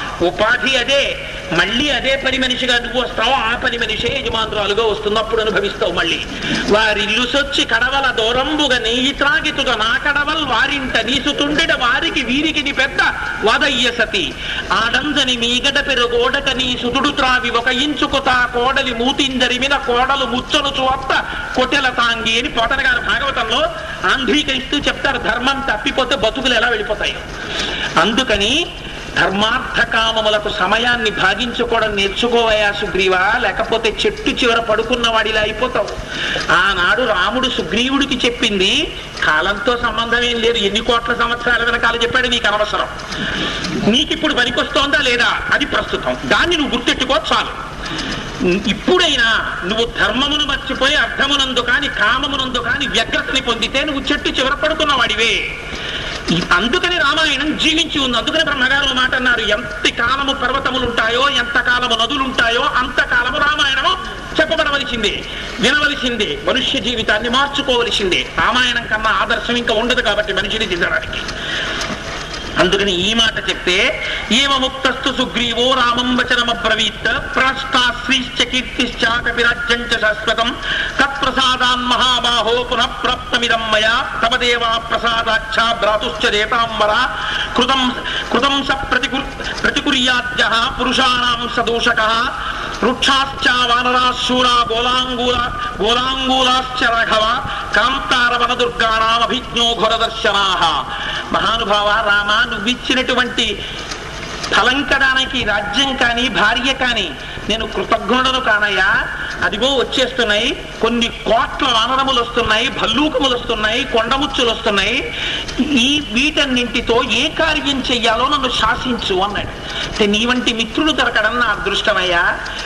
ఉపాధి అదే మళ్ళీ అదే పని మనిషిగా నువ్వు వస్తావు ఆ పని మనిషే యజమానురాలుగా వస్తున్నప్పుడు అనుభవిస్తావు మళ్ళీ వారిల్లు సొచ్చి కడవల దూరంబుగా నెయ్యి త్రాగితుగా నా కడవల్ వారింట నీసుతుండెడ వారికి వీరికి ని పెద్ద వాదయ్య సతి ఆడందని మీగడ పెరుగోడక నీ సుతుడు త్రావి ఒక ఇంచుకు తా కోడలి మూతిందరిమిన కోడలు ముచ్చను చూత్త కొట్టెల తాంగి అని పోతన గారు భాగవతంలో ఆంధ్రీకరిస్తూ చెప్తారు ధర్మం తప్పిపోతే బతుకులు ఎలా వెళ్ళిపోతాయి అందుకని ధర్మార్థ కామములకు సమయాన్ని భాగించుకోవడం నేర్చుకోవయా సుగ్రీవా లేకపోతే చెట్టు చివర పడుకున్న వాడిలా అయిపోతావు ఆనాడు రాముడు సుగ్రీవుడికి చెప్పింది కాలంతో సంబంధం ఏం లేదు ఎన్ని కోట్ల సంవత్సరాల వెనకాల చెప్పాడు నీకు అనవసరం నీకు ఇప్పుడు పనికొస్తోందా లేదా అది ప్రస్తుతం దాన్ని నువ్వు గుర్తెట్టుకో చాలు ఇప్పుడైనా నువ్వు ధర్మమును మర్చిపోయి అర్థమునందు కాని కామమునందు కాని వ్యగ్రతని పొందితే నువ్వు చెట్టు చివర పడుకున్న వాడివే ఈ- అందుకని రామాయణం జీవించి ఉంది అందుకని బ్రహ్మగారు ఓ మాట అన్నారు ఎంత కాలము పర్వతములు ఉంటాయో ఎంత కాలము నదులు ఉంటాయో అంత కాలము రామాయణము చెప్పబడవలసిందే వినవలసిందే మనుష్య జీవితాన్ని మార్చుకోవలసిందే రామాయణం కన్నా ఆదర్శం ఇంకా ఉండదు కాబట్టి మనిషిని దిద్దడానికి అందుకని ఈ మాట చెప్తే ఏమ ముక్తస్తు సుగ్రీవో రామం వచనమబ్రవీత్ ప్రాష్టా శ్రీశ్చ కీర్తిశ్చ కపిరాజ్యం చ శాశ్వతం తత్ప్రసాదాన్ మహాబాహో పునః ప్రాప్తమిదం మయా తవ దేవా ప్రసాదాచ్చ భ్రాతుశ్చ దేతాంబర కృతం కృతం స ప్రతికు ప్రతికుర్యాద్య పురుషాణం సదూషక వృక్షాశ్చ వానరా శూరా గోలాంగూల గోలాంగూలాశ్చ రాఘవ కాంతార వనదుర్గాణం అభిజ్ఞో ఘోరదర్శనా మహానుభావ రామ నువ్విచ్చినటువంటి ఫలంకడానికి రాజ్యం కానీ భార్య కానీ నేను కృతజ్ఞుడను కానయ్యా అదిగో వచ్చేస్తున్నాయి కొన్ని కోట్ల వానరములు వస్తున్నాయి భల్లూకములు వస్తున్నాయి కొండముచ్చులు వస్తున్నాయి ఈ వీటన్నింటితో ఏ కార్యం చెయ్యాలో నన్ను శాసించు అన్నాడు అంటే నీ వంటి మిత్రుడు దొరకడం నా అదృష్టమయ్యా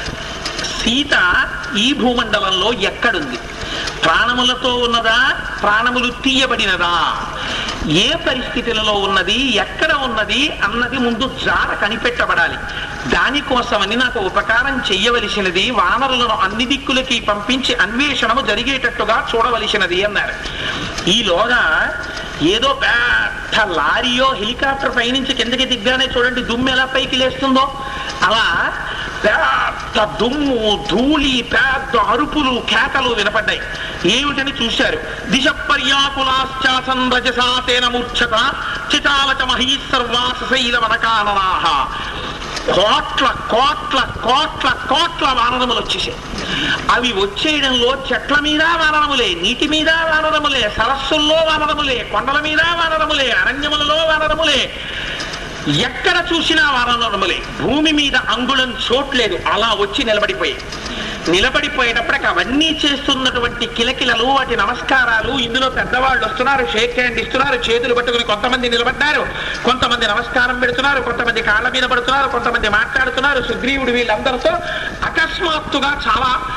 సీత ఈ భూమండలంలో ఎక్కడుంది ప్రాణములతో ఉన్నదా ప్రాణములు తీయబడినదా ఏ పరిస్థితులలో ఉన్నది ఎక్కడ ఉన్నది అన్నది ముందు జాడ కనిపెట్టబడాలి దానికోసమని నాకు ఉపకారం చెయ్యవలసినది వానరులను అన్ని దిక్కులకి పంపించి అన్వేషణము జరిగేటట్టుగా చూడవలసినది అన్నారు ఈలోగా ఏదో పెద్ద లారీయో హెలికాప్టర్ పైనుంచి కిందకి దిగ్గానే చూడండి దుమ్ము ఎలా పైకి లేస్తుందో అలా పెద్ద దుమ్ము ధూళి పెద్ద అరుపులు కేకలు వినపడ్డాయి ఏమిటని చూశారు దిశ పర్యాకులాశ్చాసన్ రజసా తేన మూర్ఛత చితాలచ మహీసర్వాసశైల వనకాననాహ కోట్ల కోట్ల కోట్ల కోట్ల వానరములు వచ్చేసాయి అవి వచ్చేయడంలో చెట్ల మీద వానరములే నీటి మీద వానరములే సరస్సుల్లో వానరములే కొండల మీద వానరములే అరణ్యములలో వానరములే ఎక్కడ చూసినా వానరములే భూమి మీద అంగుళం చోట్లేదు అలా వచ్చి నిలబడిపోయాయి నిలబడిపోయేటప్పటికి అవన్నీ చేస్తున్నటువంటి కిలకిలలు వాటి నమస్కారాలు ఇందులో పెద్దవాళ్ళు వస్తున్నారు షేక్ హ్యాండ్ ఇస్తున్నారు చేతులు పట్టుకుని కొంతమంది నిలబడ్డారు కొంతమంది నమస్కారం పెడుతున్నారు కొంతమంది కాళ్ళ మీద పడుతున్నారు కొంతమంది మాట్లాడుతున్నారు సుగ్రీవుడు వీళ్ళందరితో అకస్మాత్తుగా చాలా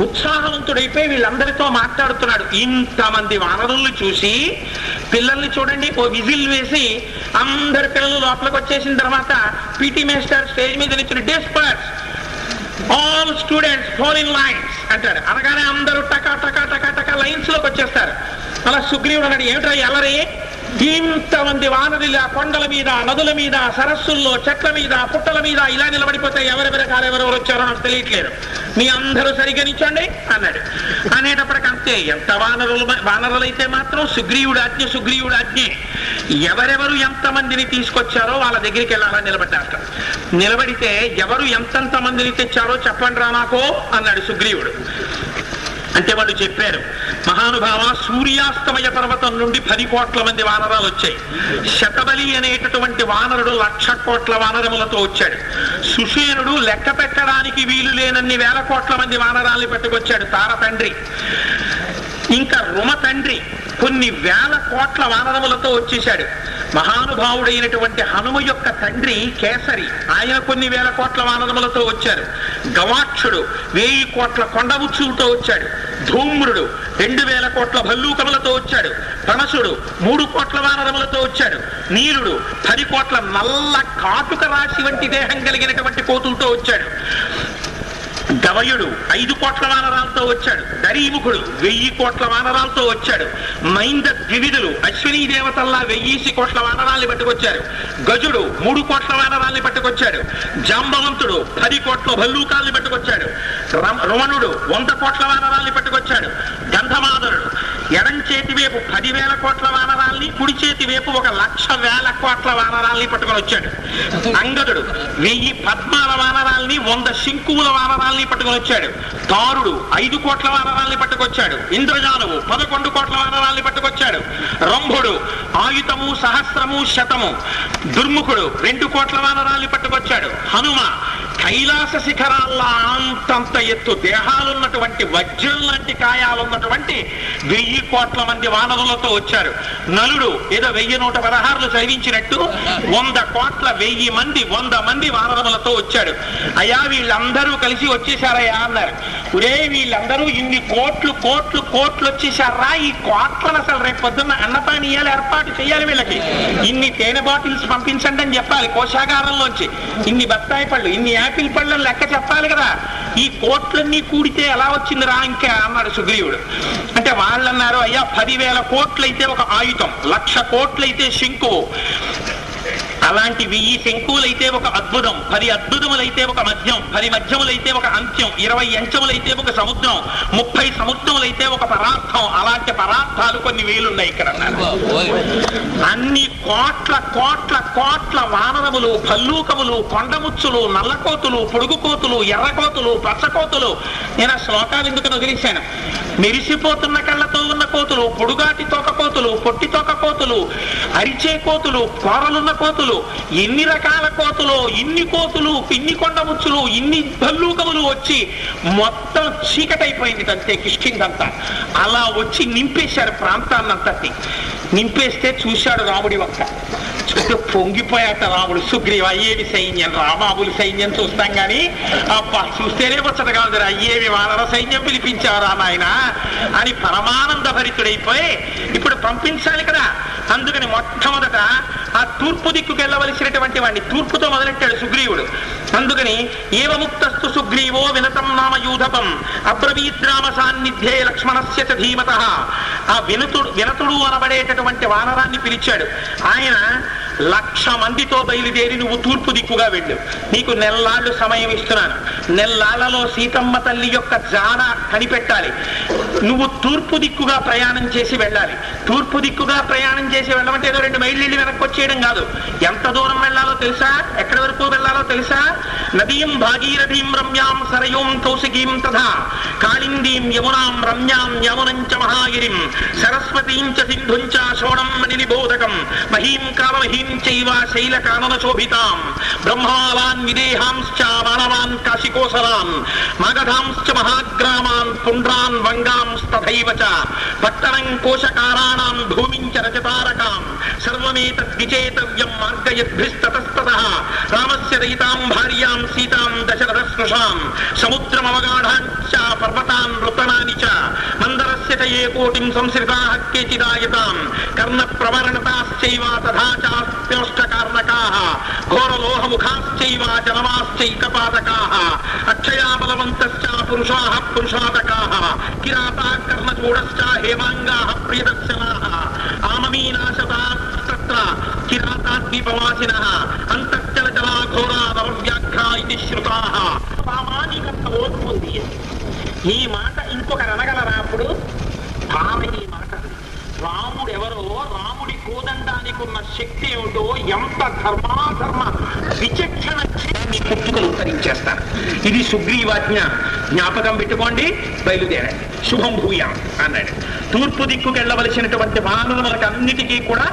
ఉత్సాహవంతుడైపోయి వీళ్ళందరితో మాట్లాడుతున్నాడు ఇంతమంది వానరుల్ని చూసి పిల్లల్ని చూడండి ఓ విజిల్ వేసి అందరి పిల్లలు లోపలికి వచ్చేసిన తర్వాత పీటీ మాస్టర్ స్టేజ్ మీద నిచ్చిన disperse all students four in lines అంటాడు అనగానే అందరూ టకా టకా టకా టకా లైన్స్ లోకి వచ్చేస్తారు అలా సుగ్రీవుడు అన్నాడు ఏమిటో ఎలరి ఇంతమంది వానరులు ఆ కొండల మీద నదుల మీద సరస్సుల్లో చెట్ల మీద పుట్టల మీద ఇలా నిలబడిపోతే ఎవరెవరి కాలు ఎవరెవరు వచ్చారో నాకు తెలియట్లేదు మీ అందరూ సరిగ్గా నిచ్చండి అన్నాడు అనేటప్పటికంతే ఎంత వానరులు వానరులైతే మాత్రం సుగ్రీవుడు ఆజ్ఞ సుగ్రీవుడు ఆజ్ఞ ఎవరెవరు ఎంతమందిని తీసుకొచ్చారో వాళ్ళ దగ్గరికి వెళ్ళాలని నిలబడ్డాట నిలబడితే ఎవరు ఎంతెంత మందిని తెచ్చారో చెప్పండి రా నాకో అన్నాడు సుగ్రీవుడు అంటే వాళ్ళు చెప్పారు మహానుభావ సూర్యాస్తమయ పర్వతం నుండి పది కోట్ల మంది వానరాలు వచ్చాయి శతబలి అనేటటువంటి వానరుడు లక్ష కోట్ల వానరములతో వచ్చాడు సుషేనుడు లెక్క పెట్టడానికి వీలు లేనన్ని వేల కోట్ల మంది వానరాల్ని పట్టుకొచ్చాడు తార తండ్రి ఇంకా రుమ తండ్రి కొన్ని వేల కోట్ల వానరములతో వచ్చేశాడు మహానుభావుడైనటువంటి హనుమ యొక్క తండ్రి కేసరి ఆయన కొన్ని వేల కోట్ల వానరములతో వచ్చారు గవాక్షుడు వేయి కోట్ల కొండముచ్చులతో వచ్చాడు ధూమ్రుడు రెండు వేల కోట్ల భల్లూకములతో వచ్చాడు పనసుడు మూడు కోట్ల వానరములతో వచ్చాడు నీలుడు పది కోట్ల నల్ల కాటుక రాశి వంటి దేహం కలిగినటువంటి కోతులతో వచ్చాడు గవయుడు ఐదు కోట్ల వానరాలతో వచ్చాడు దరీముఖుడు వెయ్యి కోట్ల వానరాలతో వచ్చాడు మైంద ద్వివిధులు అశ్వినీ దేవతల్లా వెయ్యేసి కోట్ల వానరాల్ని పట్టుకొచ్చారు గజుడు మూడు కోట్ల వానరాల్ని పట్టుకొచ్చాడు జాంబవంతుడు పది కోట్ల భల్లూకాల్ని పట్టుకొచ్చాడు రమ- రుమణుడు వంద కోట్ల వానరాల్ని పట్టుకొచ్చాడు గంధమాదరుడు ఎడం చేతి వైపు పదివేల కోట్ల వానరాల్ని కుడి చేతి వైపు ఒక లక్ష వేల కోట్ల వానరాల్ని పట్టుకొని వచ్చాడు అంగదుడు వెయ్యి పద్మాల వానరాల్ని వంద శంకువుల వానరాల్ని పట్టుకొని వచ్చాడు తారుడు ఐదు కోట్ల వానరాల్ని పట్టుకొచ్చాడు ఇంద్రజానువు పదకొండు కోట్ల వానరాల్ని పట్టుకొచ్చాడు రంభుడు ఆయుధము సహస్రము శతము దుర్ముఖుడు రెండు కోట్ల వానరాల్ని పట్టుకొచ్చాడు హనుమ కైలాస శిఖరాల్లా అంతంత ఎత్తు దేహాలున్నటువంటి వజ్రం లాంటి కాయాలున్నటువంటి వెయ్యి కోట్ల మంది వానరులతో వచ్చారు నలుడు ఏదో వెయ్యి నూట పదహారులు చదివించినట్టు వంద కోట్ల వెయ్యి మంది వంద మంది వానరములతో వచ్చాడు అయ్యా వీళ్ళందరూ కలిసి వచ్చేసారయ్యా అన్నారు ఒరే వీళ్ళందరూ ఇన్ని కోట్లు కోట్లు కోట్లు వచ్చేసారా ఈ కోట్లను అసలు రేపు పొద్దున్న అన్నపానీయాలు ఏర్పాటు చేయాలి వీళ్ళకి ఇన్ని తేనె బాటిల్స్ పంపించండి అని చెప్పాలి కోశాగారంలోంచి ఇన్ని బత్తాయి పళ్ళు ఇన్ని యాపిల్ పళ్ళు అని లెక్క చెప్పాలి కదా ఈ కోట్లన్నీ కూడితే ఎలా వచ్చిందిరా ఇంకా అన్నాడు సుగ్రీవుడు అంటే వాళ్ళు అన్నారు అయ్యా పదివేల కోట్లయితే ఒక ఆయుధం లక్ష కోట్లయితే శంకువు అలాంటి వెయ్యి శంకువులైతే ఒక అద్భుతం పది అద్భుతములైతే ఒక మధ్యం పది మధ్యములైతే ఒక అంత్యం ఇరవై అంచములైతే ఒక సముద్రం ముప్పై సముద్రములైతే ఒక పరార్థం అలాంటి పరార్థాలు కొన్ని వేలున్నాయి ఇక్కడ అన్నారు అన్ని కోట్ల కోట్ల కోట్ల వానరములు భల్లూకములు కొండముచ్చులు నల్లకోతులు పొడుగు కోతులు ఎర్రకోతులు పచ్చకోతులు నేను ఆ శ్లోకాలు ఎందుకు వదిలేశాను మెరిసిపోతున్న కళ్ళతో ఉన్న కోతులు పొడుగాటి తోక కోతులు పొట్టి తోక కోతులు అరిచే కోతులు కూరలున్న కోతులు ఎన్ని రకాల కోతులు ఇన్ని కోతులు ఇన్ని కొండముచ్చులు ఇన్ని భల్లూకములు వచ్చి మొత్తం చీకటైపోయింది అంతే కిష్కిందంతా అలా వచ్చి నింపేశారు ప్రాంతాన్నంతటి నింపేస్తే చూశాడు రాముడి ఒక్క చూస్తే పొంగిపోయాట రాముడు సుగ్రీవ అయ్యేవి సైన్యం రామాబులు సైన్యం చూస్తాం గాని అబ్బా చూస్తేనే ముచ్చటగా ఉంది అయ్యేవి వానర సైన్యం పిలిపించారా నాయన అని పరమానంద భరితుడైపోయి ఇప్పుడు పంపించాలి కదా అందుకని మొట్టమొదట ఆ తూర్పు దిక్కుకు వెళ్ళవలసినటువంటి వాడిని తూర్పుతో మొదలెట్టాడు సుగ్రీవుడు అందుకని ఏవముక్తస్తు సుగ్రీవో వినతం నామ యూధపం అబ్రవీద్రామ సాన్నిధ్యే లక్ష్మణస్య చ ధీమత ఆ వినుతుడు వినతుడు అనబడేటటువంటి వానరాన్ని పిలిచాడు ఆయన లక్ష మందితో బయలుదేరి నువ్వు తూర్పు దిక్కుగా వెళ్ళు నీకు నెల్లాళ్ళు సమయం ఇస్తున్నాను నెల్లాళ్లలో సీతమ్మ తల్లి యొక్క జాడ కనిపెట్టాలి నువ్వు తూర్పు దిక్కుగా ప్రయాణం చేసి వెళ్ళాలి తూర్పు దిక్కుగా ప్రయాణం చేసి వెళ్ళమంటే ఏదో రెండు మైళ్ళు వెళ్ళి వెనక్కి వచ్చేయడం కాదు ఎంత దూరం వెళ్ళాలో తెలుసా ఎక్కడి వరకు వెళ్ళాలో తెలుసా నదీం భాగీరథీం రమ్యాం సరయూం కౌశికీం తథా కాళిందీం యమునాం రమ్యాం యమునం చ మహాగిరిం సరస్వతీం చ సింధుం చ శోణం మణినిబోధకం మహీం కామమహీం చైవ శైలకానన శోభితాం బ్రహ్మావాన్ విదేహాంశ్చ మానవాన్ కాశికోసరాన్ మగధాంశ్చ మహాగ్రామాన్ పుండ్రాన్ వంగాంస్తథైవ చ పట్టణం కోశకారాణాం భూమిం చ రచతారకాం సర్వమేతద్విచేతవ్యం మార్గయద్భిస్తతస్తతః రామస్య దయితాం భార్యాం సీతాం దశరథ స్పృశాం సముద్రమవగాఢాంచ పర్వతాన్ నృతనాని చ మందరస్య చ ఏ కోటిం సంశ్రితాః కేచిదాయతాం కర్ణ ప్రవరణతాశ్చైవ తథా చాస్త్యోష్టకార్ణకాः ఘోరలోహముఖాశ్చైవ జనమాశ్చైకపాదకాः అక్షయా బలవంతశ్చ పురుషాः పురుషాతకాः కిరాతా కర్ణచూడశ్చ హేమాంగాः ప్రియదర్శనాः ఆమమీనాశతాస్తత్ర కిరాతాద్వీపవాసినः అంతఃచల జలాఘోరా నవవ్యాఘ్రా ఇది శ్రుతాः సామాజికంత ఓర్పు ఉంది ఈ మాట ఇంకొకరు అనగలరా అప్పుడు ఆమె ఈ మాట రాముడు ఎవరో రాముడి కోదండానికి ఉన్న శక్తి ఏమిటో ఎంత ధర్మాధర్మ విచక్షణ మీ పుట్టుకలు ఉత్తరించేస్తారు ఇది సుగ్రీవాజ్ఞ జ్ఞాపకం పెట్టుకోండి బయలుదేరండి శుభం భూయాం అన్నాడు తూర్పు దిక్కుకు వెళ్ళవలసినటువంటి వానరులకు అన్నిటికీ కూడా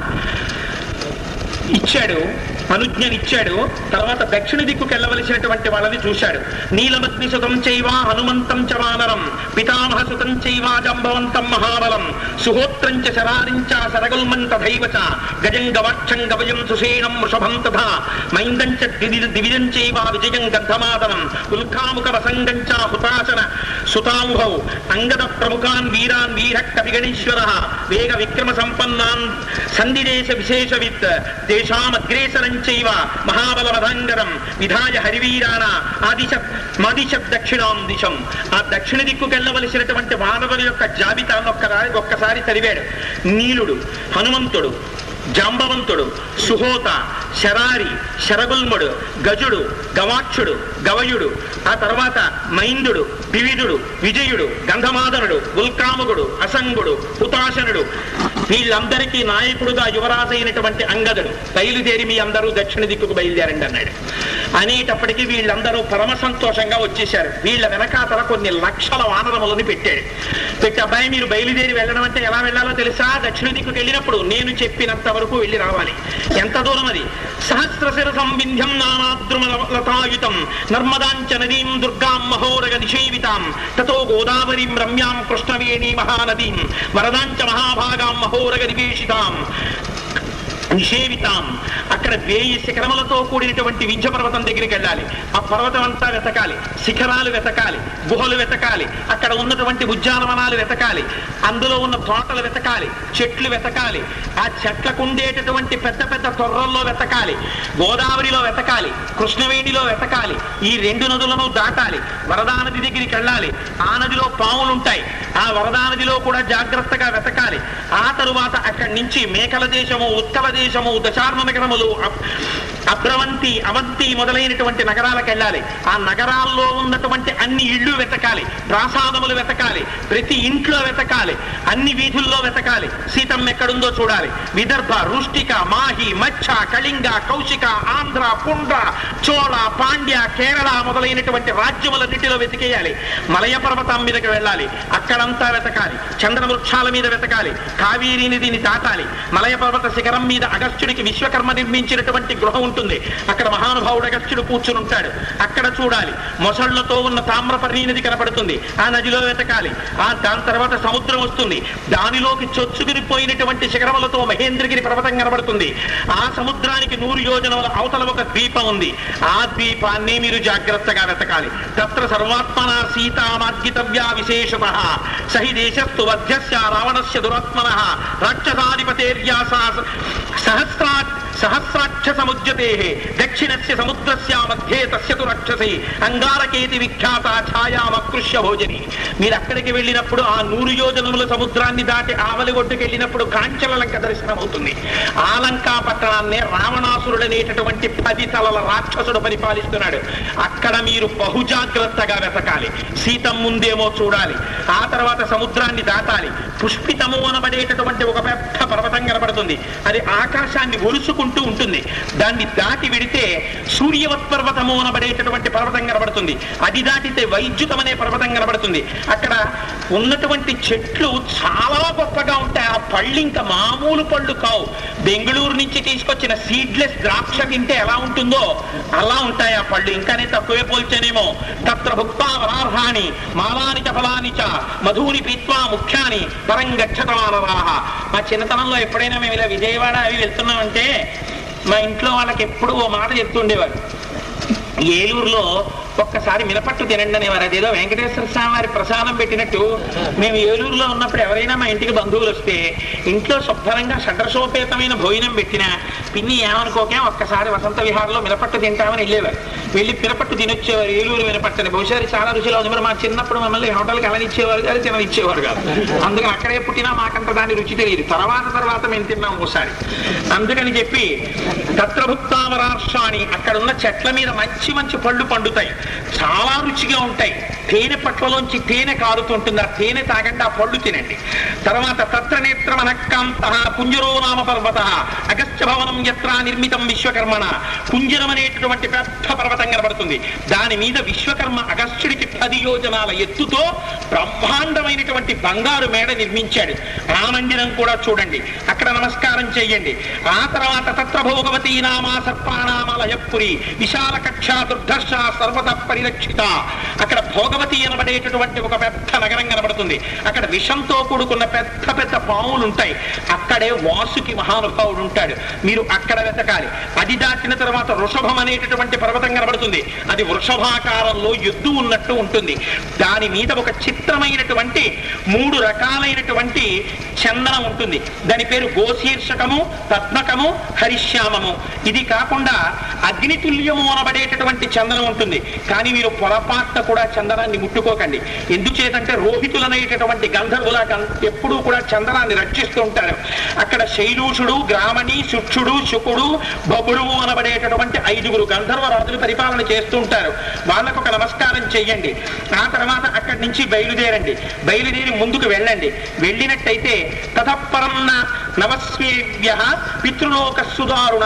ఇచ్చాడు అనుజ్ఞనిచ్చాడు తర్వాత దక్షిణ దిక్కుకు వెళ్ళవలసినటువంటి వాళ్ళని చూశాడు నీలమగ్ని సుతం చైవ హనుమంతం చ వానరం పితామహ సుతం చైవ జంబవంతం మహాబలం సుహోత్రం చ శరారిం చ సరగుల్మం తథైవ చ గజం గవాక్షం గవయం సుషేణం వృషభం తథా మైందం చ దివి- దివిజం చైవ విజయం గంధమాదనం ఉల్కాముఖ వసంగం చ హుతాశన సుతాంహౌ అంగద ప్రముఖాన్ వీరాన్ వీర కవిగణేశ్వర వేగ విక్రమ సంపన్నాన్ సంధిదేశ విశేషవిత్ దేశామగ్రేసరం చైవ మహాబలవధాంగరం విధాయ హరివీరాణ ఆదిశ మదిశ దక్షిణాం దిశం ఆ దక్షిణ దిక్కుకు వెళ్ళవలసినటువంటి వానరుల యొక్క జాబితాను ఒక్కసారి ఒక్కసారి చదివాడు నీలుడు హనుమంతుడు జాంబవంతుడు సుహోత శరారి శరగుల్ముడు గజుడు గవాక్షుడు గవయుడు ఆ తర్వాత మైందుడు వివిధుడు విజయుడు గంధమాదనుడు ఉల్కాముగుడు అసంగుడు హుతాశనుడు వీళ్ళందరికీ నాయకుడుగా యువరాజైనటువంటి అంగదుడు బయలుదేరి మీ అందరూ దక్షిణ దిక్కుకు బయలుదేరండి అన్నాడు అనేటప్పటికీ వీళ్ళందరూ పరమ సంతోషంగా వచ్చేశారు వీళ్ళ వెనకాతల కొన్ని లక్షల వానరములని పెట్టాడు పెట్టి అబ్బాయి మీరు బయలుదేరి వెళ్ళడం అంటే ఎలా వెళ్ళాలో తెలుసా దక్షిణ దిక్కుకు వెళ్ళినప్పుడు నేను చెప్పినంత వరకు వెళ్ళి రావాలి ఎంత దూరం అది సహస్రశిర సంవింధ్యం నానాద్రుమ లతాయుతం నర్మదాంచ నదీం దుర్గాం మహోరగ నిషేవితాం తతో గోదావరీం రమ్యాం కృష్ణవేణీ మహానదీం వరదాంచ మహాభాగాం మహోరగ నివేశితాం నిషేవితాం అక్కడ వేయి శిఖరములతో కూడినటువంటి వింధ్య పర్వతం దగ్గరికి వెళ్ళాలి ఆ పర్వతం అంతా వెతకాలి శిఖరాలు వెతకాలి గుహలు వెతకాలి అక్కడ ఉన్నటువంటి ఉద్యానవనాలు వెతకాలి అందులో ఉన్న తోటలు వెతకాలి చెట్లు వెతకాలి ఆ చెట్లకు ఉండేటటువంటి పెద్ద పెద్ద తొర్రల్లో వెతకాలి గోదావరిలో వెతకాలి కృష్ణవేణిలో వెతకాలి ఈ రెండు నదులను దాటాలి వరదా నది దగ్గరికి వెళ్ళాలి ఆ నదిలో పాములు ఉంటాయి ఆ వరదా నదిలో కూడా జాగ్రత్తగా వెతకాలి ఆ తరువాత అక్కడి నుంచి మేకల దేశము ఉత్కల దేశము దశార్ణ నగరములు అబ్- అభ్రవంతి అవంతి మొదలైనటువంటి నగరాలకు వెళ్ళాలి ఆ నగరాల్లో ఉన్నటువంటి అన్ని ఇళ్ళు వెతకాలి ప్రాసాదములు వెతకాలి ప్రతి ఇంట్లో వెతకాలి అన్ని వీధుల్లో వెతకాలి సీతమ్మ ఎక్కడుందో చూడాలి విదర్భ రుష్టిక మాహి మచ్చ కళింగ కౌశిక ఆంధ్ర పుండ్ర చోళ పాండ్య కేరళ మొదలైనటువంటి రాజ్యములన్నిటిలో వెతికేయాలి మలయ పర్వతం మీదకి వెళ్ళాలి అక్కడంతా వెతకాలి చంద్రవృక్షాల మీద వెతకాలి కావేరీ నదిని దాటాలి మలయ పర్వత శిఖరం మీద అగస్త్యుడికి విశ్వకర్మ నిర్మించినటువంటి గృహం ఉంటుంది అక్కడ మహానుభావుడు అగస్త్యుడు కూర్చుని ఉంటాడు అక్కడ చూడాలి మొసళ్లతో ఉన్న తామ్రపర్ణి నది కనపడుతుంది ఆ నదిలో వెతకాలి ఆ దాని తర్వాత సముద్రం వస్తుంది దానిలోకి చొచ్చుకుని పోయినటువంటి శిఖరములతో మహేంద్రగిరి పర్వతం కనబడుతుంది ఆ సముద్రానికి నూరు యోజనముల అవతల ఒక ద్వీపం ఉంది ఆ ద్వీపాన్ని మీరు జాగ్రత్తగా వెతకాలి తత్ర సర్వాత్మన సీతామార్గితవ్యా విశేషత సహి దేశస్తు వధ్యస్య రావణస్య దురాత్మన రాక్షసాధిపతేర్యాసా సహస్రా సహస్రాక్ష సముద్యతే దక్షిణస్య సముద్రస్య మధ్యే తస్య తు రక్షసి అంగారకేతి విఖ్యాత ఛాయామకృష్య భోజని మీరు అక్కడికి వెళ్ళినప్పుడు ఆ నూరు యోజనముల సముద్రాన్ని దాటి ఆవలి ఒడ్డుకి వెళ్ళినప్పుడు కాంచల లంక దర్శనం అవుతుంది ఆ లంకా పట్టణాన్నే రావణాసురుడు అనేటటువంటి పది తలల రాక్షసుడు పరిపాలిస్తున్నాడు అక్కడ మీరు బహుజాగ్రత్తగా వెతకాలి సీతం ముందేమో చూడాలి ఆ తర్వాత సముద్రాన్ని దాటాలి పుష్పితము అనబడేటటువంటి ఒక పెద్ద పర్వతం కనబడుతుంది అది ఆకాశాన్ని ఒలుసుకుంటూ ఉంటుంది దాన్ని దాటి వెడితే సూర్యవత్ పర్వతము అనబడేటటువంటి పర్వతం కనబడుతుంది అది దాటితే వైద్యుతం అనే పర్వతం కనబడుతుంది అక్కడ ఉన్నటువంటి చెట్లు చాలా గొప్పగా ఉంటాయి ఆ పళ్ళు ఇంకా మామూలు పళ్ళు కావు బెంగళూరు నుంచి తీసుకొచ్చిన సీడ్లెస్ ద్రాక్ష తింటే ఎలా ఉంటుందో అలా ఉంటాయి ఆ పళ్ళు ఇంకానే తక్కువే పోల్చేనేమో తత్ర భుక్తా వరార్హాణి మాలాని చ ఫలాని చ మధుని పీత్వా ముఖ్యాని పరం గచ్చతమానరాహ మా చిన్నతనంలో ఎప్పుడైనా మేము ఇలా విజయవాడ అవి వెళ్తున్నామంటే మా ఇంట్లో వాళ్ళకి ఎప్పుడు ఓ మాట చెప్తుండేవారు ఏలూరులో ఒక్కసారి మినపట్టు తినండి అనేవారు అదేదో వెంకటేశ్వర స్వామి వారి ప్రసాదం పెట్టినట్టు మేము ఏలూరులో ఉన్నప్పుడు ఎవరైనా మా ఇంటికి బంధువులు వస్తే ఇంట్లో శుభ్రంగా షడ్రసోపేతమైన భోజనం పెట్టినా పిన్ని ఏమనుకోకే ఒక్కసారి వసంత విహారంలో మినపట్టు తింటామని వెళ్ళేవారు వెళ్ళి మినపట్టు తినొచ్చేవారు ఏలూరు మినపట్టుని బహుశా అది చాలా రుచిలో ఉంది మరి మా చిన్నప్పుడు మమ్మల్ని హోటల్కి అలనిచ్చేవారు కాదు తిననిచ్చేవారు కాదు అందుకని అక్కడే పుట్టినా మాకంత దాని రుచి తెలియదు తర్వాత తర్వాత మేము తిన్నాం ఒకసారి అందుకని చెప్పి తత్రభుక్తామరాక్షాణి అక్కడ ఉన్న చెట్ల మీద మంచి మంచి పళ్ళు పండుతాయి చాలా రుచిగా ఉంటాయి తేనె పట్లలోంచి తేనె కారుతుంటుంది ఆ తేనె తాగండి ఆ పళ్ళు తినండి తర్వాత తత్ర నేత్రమనక్కాంత కుంజరో నామ పర్వత అగస్త్య భవనం ఎత్ర నిర్మితం విశ్వకర్మణ కుంజరం అనేటటువంటి పెద్ద పర్వతం కనబడుతుంది దాని మీద విశ్వకర్మ అగస్త్యుడికి పది యోజనాల ఎత్తుతో బ్రహ్మాండమైనటువంటి బంగారు మేడ నిర్మించాడు ఆ మందిరం కూడా చూడండి అక్కడ నమస్కారం చేయండి ఆ తర్వాత తత్ర భోగవతి నామా సర్పానామలయపురి విశాల కక్ష దుర్ధర్ష సర్వత పరిరక్షిత అక్కడ భోగవతి అనబడేటటువంటి ఒక పెద్ద నగరం కనబడుతుంది అక్కడ విషంతో కూడుకున్న పెద్ద పెద్ద పాములు ఉంటాయి అక్కడే వాసుకి మహానుభావుడు ఉంటాడు మీరు అక్కడ వెతకాలి అది దాటిన తర్వాత వృషభం అనేటటువంటి పర్వతం కనబడుతుంది అది వృషభాకారంలో ఎద్దు ఉన్నట్టు ఉంటుంది దాని మీద ఒక చిత్రమైనటువంటి మూడు రకాలైనటువంటి చందనం ఉంటుంది దాని పేరు గోశీర్షకము పద్మకము హరిశ్యామము ఇది కాకుండా అగ్నితుల్యము అనబడేటటువంటి చందనం ఉంటుంది కానీ మీరు పొరపాట్న కూడా చందనాన్ని ముట్టుకోకండి ఎందుచేతంటే రోహితులనేటటువంటి గంధర్వుల గం- ఎప్పుడూ కూడా చందనాన్ని రక్షిస్తూ ఉంటారు అక్కడ శైలూషుడు గ్రామణి సుక్షుడు శుకుడు బబుడు అనబడేటటువంటి ఐదుగురు గంధర్వ రాజులు పరిపాలన చేస్తూ ఉంటారు వాళ్ళకు ఒక నమస్కారం చెయ్యండి ఆ తర్వాత అక్కడి నుంచి బయలుదేరండి బయలుదేరి ముందుకు వెళ్ళండి వెళ్ళినట్టయితే తతపరం నవస్వేభ్య పితృలోక సుదారుణ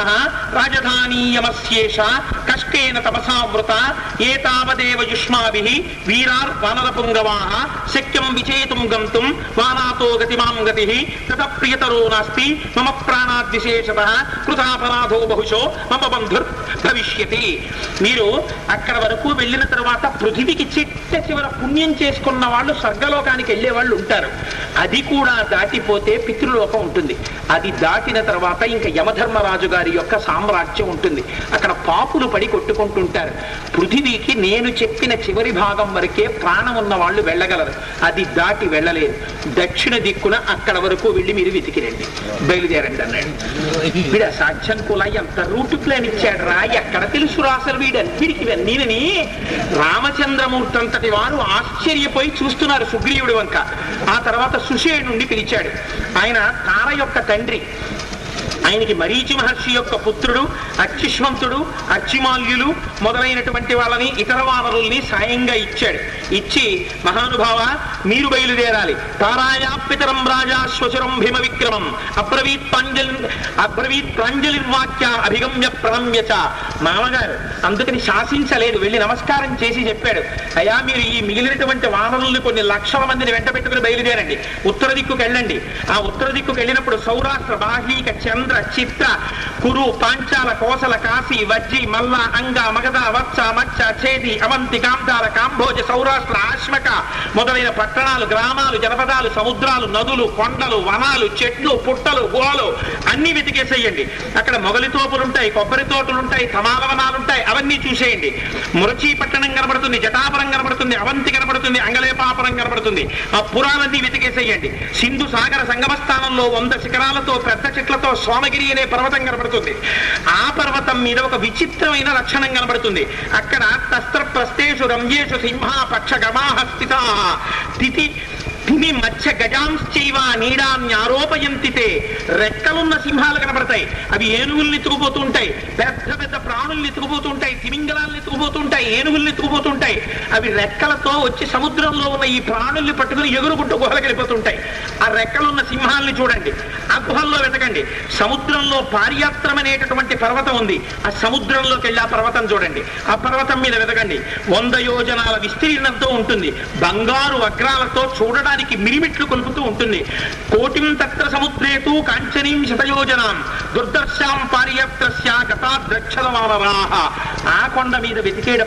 రాజధానీయమస్యేష కష్టేన తపసావృత ఏతావదేవ యుష్మాభి వీరార్ వానర పుంగవా శక్యం విచేతుం గంతుం వానాతో గతిమాం గతి తత ప్రియతరో నాస్తి మమ ప్రాణాద్విశేషత కృతాపరాధో బహుశో మమ బంధుర్ భవిష్యతి మీరు అక్కడ వరకు వెళ్ళిన తర్వాత పృథివికి చిట్ట చివర పుణ్యం చేసుకున్న వాళ్ళు స్వర్గలోకానికి వెళ్ళే వాళ్ళు ఉంటారు అది కూడా దాటిపోతే పితృలోకం ఉంటుంది అది దాటిన తర్వాత ఇంకా యమధర్మరాజు గారి యొక్క సామ్రాజ్యం ఉంటుంది అక్కడ పాపులు పడి కొట్టుకుంటుంటారు పృథివీకి నేను చెప్పిన చివరి భాగం వరకే ప్రాణం ఉన్న వాళ్ళు వెళ్ళగలరు అది దాటి వెళ్ళలేరు దక్షిణ దిక్కున అక్కడ వరకు వెళ్ళి మీరు వెతికిరండి బయలుదేరండి అన్నాడు వీడు సాక్ష్యం కూడా ఎంత రూట్ ప్లాన్ ఇచ్చాడు రా ఎక్కడ తెలుసు అసలు వీడు వీడికి ఇవన్నీనని రామచంద్రమూర్తి అంతటి వారు ఆశ్చర్యపోయి చూస్తున్నారు సుగ్రీవుడి వంక ఆ తర్వాత సుషేణుండి పిలిచాడు ఆయన తార యొక్క తండ్రి ఆయనకి మరీచి మహర్షి యొక్క పుత్రుడు అక్షిష్వంతుడు అక్షిమాల్యులు మొదలైనటువంటి వాళ్ళని ఇతర వానరుల్ని సాయంగా ఇచ్చాడు ఇచ్చి మహానుభావ మీరు బయలుదేరాలి తారాయాపితరం రాజా శ్వశురం భీమ విక్రమం అబ్రవీత్ ప్రాంజలి అబ్రవీత్ ప్రాంజలిర్వాక్య అభిగమ్య ప్రణమ్య చ మామగారు అందుకని శాసించలేదు వెళ్ళి నమస్కారం చేసి చెప్పాడు అయ్యా మీరు ఈ మిగిలినటువంటి వానరుల్ని కొన్ని లక్షల మందిని వెంట పెట్టుకుని బయలుదేరండి ఉత్తర దిక్కుకు వెళ్ళండి ఆ ఉత్తర దిక్కుకు వెళ్ళినప్పుడు సౌరాష్ట్ర బాహ్లీక చంద్ర చిత్ర కురు పాంచాల కోసల కాశీ వజ్జి మల్ల అంగ మగధ వత్స మచ్చ చేది అవంతి కాంతాల కాంభోజ సౌరాష్ట్ర ఆశ్మక మొదలైన పట్టణాలు గ్రామాలు జనపదాలు సముద్రాలు నదులు కొండలు వనాలు చెట్లు పుట్టలు గుహలు అన్ని వెతికేసేయండి అక్కడ మొగలి తోపులుంటాయి కొబ్బరి తోటలుంటాయి తమాల వనాలుంటాయి అవన్నీ చూసేయండి మురచీ పట్టణం కనబడుతుంది జటాపురం కనబడుతుంది అవంతి కనబడుతుంది అంగలేపాపురం కనబడుతుంది ఆ పురాణాన్ని వెతికేసేయండి సింధు సాగర సంగమ స్థానంలో వంద శిఖరాలతో పెద్ద చెట్లతో సోమగిరి అనే పర్వతం కనబడుతుంది ఆ పర్వతం మీద ఒక విచిత్రమైన లక్షణం కనబడుతుంది అక్కడ తస్త్ర ప్రస్థేషు రంజేషు సింహ పక్ష గమాహ స్థితా తిథి తిమి మత్స్య గజాంశ్చైవ నీడాన్యారోపయంతితే రెక్కలున్న సింహాలు కనబడతాయి అవి ఏనుగుల్ని ఎత్తుకుపోతుంటాయి పెద్ద పెద్ద ప్రాణుల్ని ఎత్తుకుపోతుంటాయి తిమింగలాల్ని ఎత్తుకుపోతుంటాయి ఏనుగుల్ని ఎత్తుకుపోతుంటాయి అవి రెక్కలతో వచ్చి సముద్రంలో ఉన్న ఈ ప్రాణుల్ని పట్టుకుని ఎగురుకుంటూ గుహలకు వెళ్ళిపోతుంటాయి ఆ రెక్కలున్న సింహాల్ని చూడండి ఆ గుహల్లో వెతకండి సముద్రంలో పార్యాత్రం అనేటటువంటి పర్వతం ఉంది ఆ సముద్రంలోకి వెళ్ళి ఆ పర్వతం చూడండి ఆ పర్వతం మీద వెతకండి వంద యోజనాల విస్తీర్ణంతో ఉంటుంది బంగారు వగ్రాలతో చూడడానికి మిరిమిట్లు కొలుపుతూ ఉంటుంది కోటిం తత్ర సముద్రేతు కాంచనీం శతయోజనాం దుర్దర్శాం పార్యత్రస్య గతా ద్రక్షల వానరాహ ఆ కొండ మీద వెతికేటప్పుడు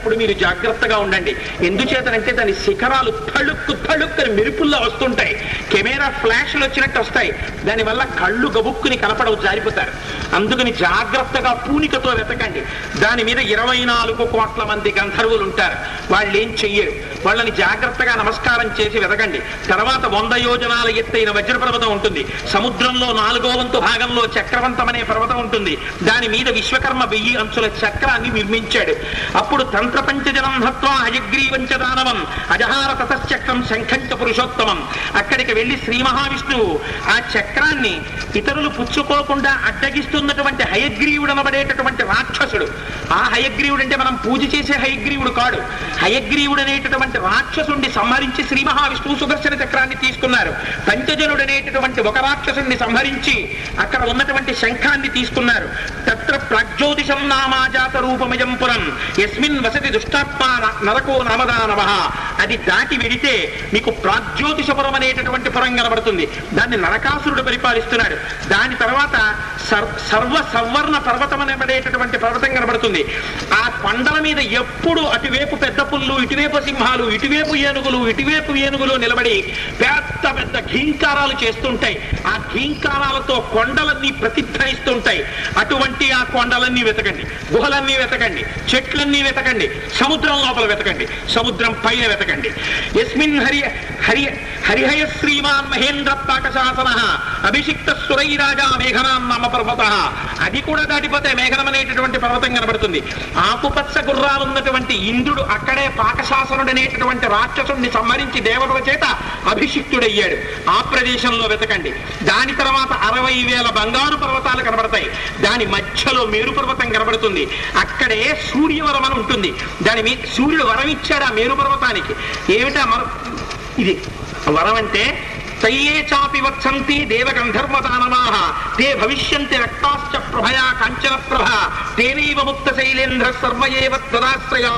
వెళ్ళేటప్పుడు మీరు జాగ్రత్తగా ఉండండి ఎందుచేతనంటే దాని శిఖరాలు తళుక్కు తళుక్కని మెరుపుల్లో వస్తుంటాయి కెమెరా ఫ్లాష్లు వచ్చినట్టు వస్తాయి దానివల్ల కళ్ళు గబుక్కుని కనపడవు జారిపోతారు అందుకని జాగ్రత్తగా పూనికతో వెతకండి దాని మీద ఇరవై నాలుగు కోట్ల మంది గంధర్వులు ఉంటారు వాళ్ళు ఏం చెయ్యరు వాళ్ళని జాగ్రత్తగా నమస్కారం చేసి వెతకండి తర్వాత వంద యోజనాల ఎత్తైన వజ్ర పర్వతం ఉంటుంది సముద్రంలో నాలుగో వంతు భాగంలో చక్రవంతం అనే పర్వతం ఉంటుంది దాని మీద విశ్వకర్మ వెయ్యి అంచుల చక్రాన్ని నిర్మించాడు అప్పుడు తంత్ర పంచజనం హత్వా హయగ్రీవంచ దానవం అజహార తతశ్చక్రం శంఖంచ పురుషోత్తమం అక్కడికి వెళ్లి శ్రీ మహావిష్ణువు ఆ చక్రాన్ని ఇతరులు పుచ్చుకోకుండా అడ్డగిస్తున్నటువంటి హయగ్రీవుడు అనబడేటటువంటి రాక్షసుడు ఆ హయగ్రీవుడు అంటే మనం పూజ చేసే హయగ్రీవుడు కాడు హయగ్రీవుడు అనేటటువంటి రాక్షసుడిని సంహరించి శ్రీ మహావిష్ణువు సుదర్శన చక్రాన్ని తీసుకున్నారు పంచజనుడు అనేటటువంటి ఒక రాక్షసుడిని సంహరించి అక్కడ ఉన్నటువంటి శంఖాన్ని తీసుకున్నారు తత్ర ప్రజ్యోతిషం నామాజాత రూపమయం పురం ఎస్మిన్ వసతి దుష్టాత్మా న- నరకో నామదానవ అది దాటి వెడితే మీకు ప్రాజ్యోతిషపురం అనేటటువంటి పురం కనబడుతుంది దాన్ని నరకాసురుడు పరిపాలిస్తున్నాడు దాని తర్వాత సర్- సర్వ సవర్ణ పర్వతం అనబడేటటువంటి పర్వతం కనబడుతుంది ఆ కొండల మీద ఎప్పుడు అటువైపు పెద్ద పుల్లు ఇటువైపు సింహాలు ఇటువైపు ఏనుగులు ఇటువైపు ఏనుగులు నిలబడి పెద్ద పెద్ద ఘీంకారాలు చేస్తుంటాయి ఆ ఘీంకారాలతో కొండలన్నీ ప్రతిధ్వనిస్తుంటాయి అటువంటి ఆ కొండలన్నీ వెతకండి గుహలన్నీ వెతకండి చెట్లన్నీ వెతకండి సముద్రం లోపల వెతకండి సముద్రం పైన వెతకండి ఎస్మిన్ హరి హరి హరిహయ శ్రీమాన్ మహేంద్ర పాకశాసన అభిషిక్త సురైరాజా మేఘనాం నామ పర్వత అది కూడా దాటిపోతే మేఘనం అనేటటువంటి పర్వతం కనబడుతుంది ఆకుపచ్చ గుర్రాలు ఉన్నటువంటి ఇంద్రుడు అక్కడే పాకశాసనుడు అనేటటువంటి రాక్షసుడిని సంహరించి దేవతల చేత అభిషిక్తుడయ్యాడు ఆ ప్రదేశంలో వెతకండి దాని తర్వాత అరవై వేల బంగారు పర్వతాలు కనబడతాయి దాని మధ్యలో మేరు పర్వతం కనబడుతుంది అక్కడే సూర్యవరం అని ఉంటుంది దాని మీద సూర్యుడు వరం ఇచ్చాడు ఆ మేరు పర్వతానికి ఏమిటా మర ఇది వరం అంటే తయ్యే చాపి వత్సంతి దేవగంధర్వదానమాహ తే భవిష్యంతి రక్తాశ్చ ప్రభయా కాంచన ప్రభ తేనైవ ముక్త శైలేంద్ర సర్వయేవ తదాశ్రయా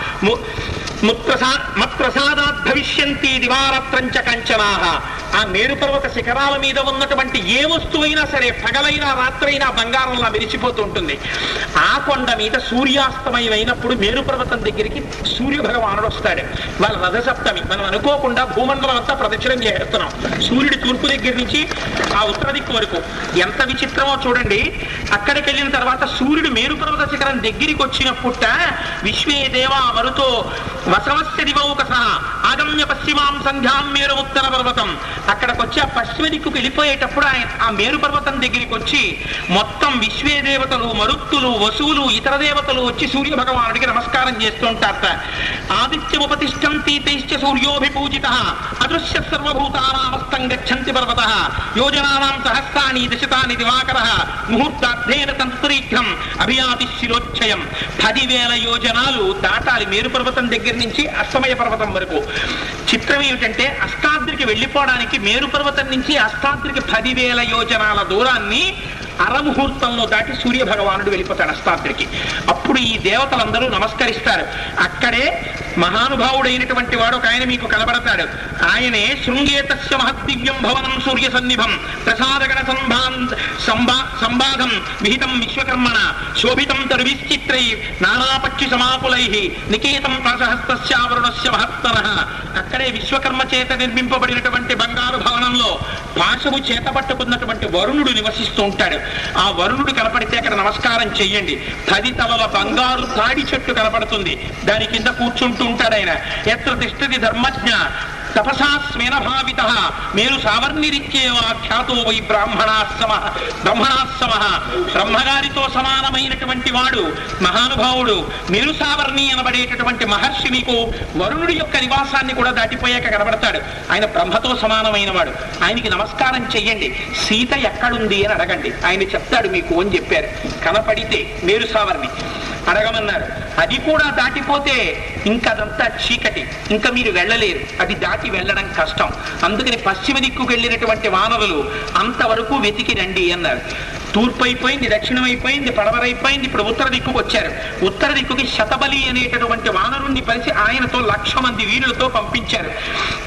మత్ప్రసాదాత్ భవిష్యంతి దివారాత్రంచ కంచనాహ ఆ మేరు పర్వత శిఖరాల మీద ఉన్నటువంటి ఏ వస్తువైనా సరే పగలైనా రాత్రైనా బంగారంలా మెరిచిపోతూ ఉంటుంది ఆ కొండ మీద సూర్యాస్తమయం అయినప్పుడు మేరు పర్వతం దగ్గరికి సూర్య భగవానుడు వస్తాడు వాళ్ళ రథసప్తమి మనం అనుకోకుండా భూమండలం అంతా ప్రదక్షిణం చేస్తున్నాం సూర్యుడి తూర్పు దగ్గర నుంచి ఆ ఉత్తర దిక్కు వరకు ఎంత విచిత్రమో చూడండి అక్కడికి వెళ్ళిన తర్వాత సూర్యుడు మేరు పర్వత శిఖరం దగ్గరికి వచ్చినప్పుట విశ్వే దేవా మరుతో వసవస్య దివౌకస ఆగమ్య పశ్చిమాం సంధ్యాం మేరు ఉత్తర పర్వతం అక్కడికి వచ్చి ఆ పశ్చిమ దిక్కుకు వెళ్ళిపోయేటప్పుడు ఆయన ఆ మేరు పర్వతం దగ్గరికి వచ్చి మొత్తం విశ్వే దేవతలు మరుత్తులు వసువులు ఇతర దేవతలు వచ్చి సూర్య భగవానుడికి నమస్కారం చేస్తుంటారట ఆదిత్యముపతిష్టం తీతైశ్చ సూర్యోభిపూజిత అదృశ్య సర్వభూతానామస్తం గచ్చంతి పర్వత యోజనానాం సహస్రాణి దశతాని దివాకర ముహూర్తార్థేన తంత్రీఘ్రం అభియాతి శిరోచ్చయం పదివేల యోజనాలు దాటాలి మేరు పర్వతం దగ్గర నుంచి అస్తమయ పర్వతం వరకు చిత్రం ఏమిటంటే అష్టాద్రికి వెళ్ళిపోవడానికి మేరు పర్వతం నుంచి అష్టాద్రికి పదివేల యోజనాల దూరాన్ని అరముహూర్తంలో దాటి సూర్య భగవానుడు వెళ్ళిపోతాడు అష్టాద్రికి అప్పుడు ఈ దేవతలందరూ నమస్కరిస్తారు అక్కడే మహానుభావుడైనటువంటి వాడు ఒక ఆయన మీకు కనబడతాడు ఆయనే శృంగేతస్య మహద్దివ్యం భవనం సూర్య సన్నిభం ప్రసాదగణ సంభాన్ సంభా సంబాధం విహితం విశ్వకర్మణ శోభితం తరువిశ్చిత్రై నానాపక్షి సమాపులై నికేతం పాశహస్తస్యావరుణస్య మహత్తర అక్కడే విశ్వకర్మ చేత నిర్మింపబడినటువంటి బంగారు భవనంలో పాశము చేత పట్టుకున్నటువంటి వరుణుడు నివసిస్తూ ఉంటాడు ఆ వరుణుడు కనపడితే అక్కడ నమస్కారం చెయ్యండి పది తలల బంగారు తాడి చెట్టు కనపడుతుంది దాని కింద కూర్చుంటూ ఉంటాడు ఆయన ఎత్ర తిష్టది ధర్మజ్ఞ తపసా స్మేన భావిత మీరు సావర్ణిరిచ్చేవా ఖ్యాతో వై బ్రాహ్మణాశ్రమ బ్రహ్మణాశ్రమ బ్రహ్మగారితో సమానమైనటువంటి వాడు మహానుభావుడు మీరు సావర్ణి అనబడేటటువంటి మహర్షి మీకు వరుణుడి యొక్క నివాసాన్ని కూడా దాటిపోయాక కనబడతాడు ఆయన బ్రహ్మతో సమానమైన వాడు ఆయనకి నమస్కారం చెయ్యండి సీత ఎక్కడుంది అని అడగండి ఆయన చెప్తాడు మీకు అని చెప్పారు కనపడితే మీరు సావర్ణి అడగమన్నారు అది కూడా దాటిపోతే ఇంకా అదంతా చీకటి ఇంకా మీరు వెళ్ళలేరు అది దాటి వెళ్ళడం కష్టం అందుకని పశ్చిమ దిక్కుకు వెళ్ళినటువంటి వానరులు అంతవరకు వెతికి రండి అన్నారు తూర్పు అయిపోయింది దక్షిణం అయిపోయింది పడవరైపోయింది ఇప్పుడు ఉత్తర దిక్కుకు వచ్చారు ఉత్తర దిక్కుకి శతబలి అనేటటువంటి వానరుణ్ణి పరిచి ఆయనతో లక్ష మంది వీరులతో పంపించారు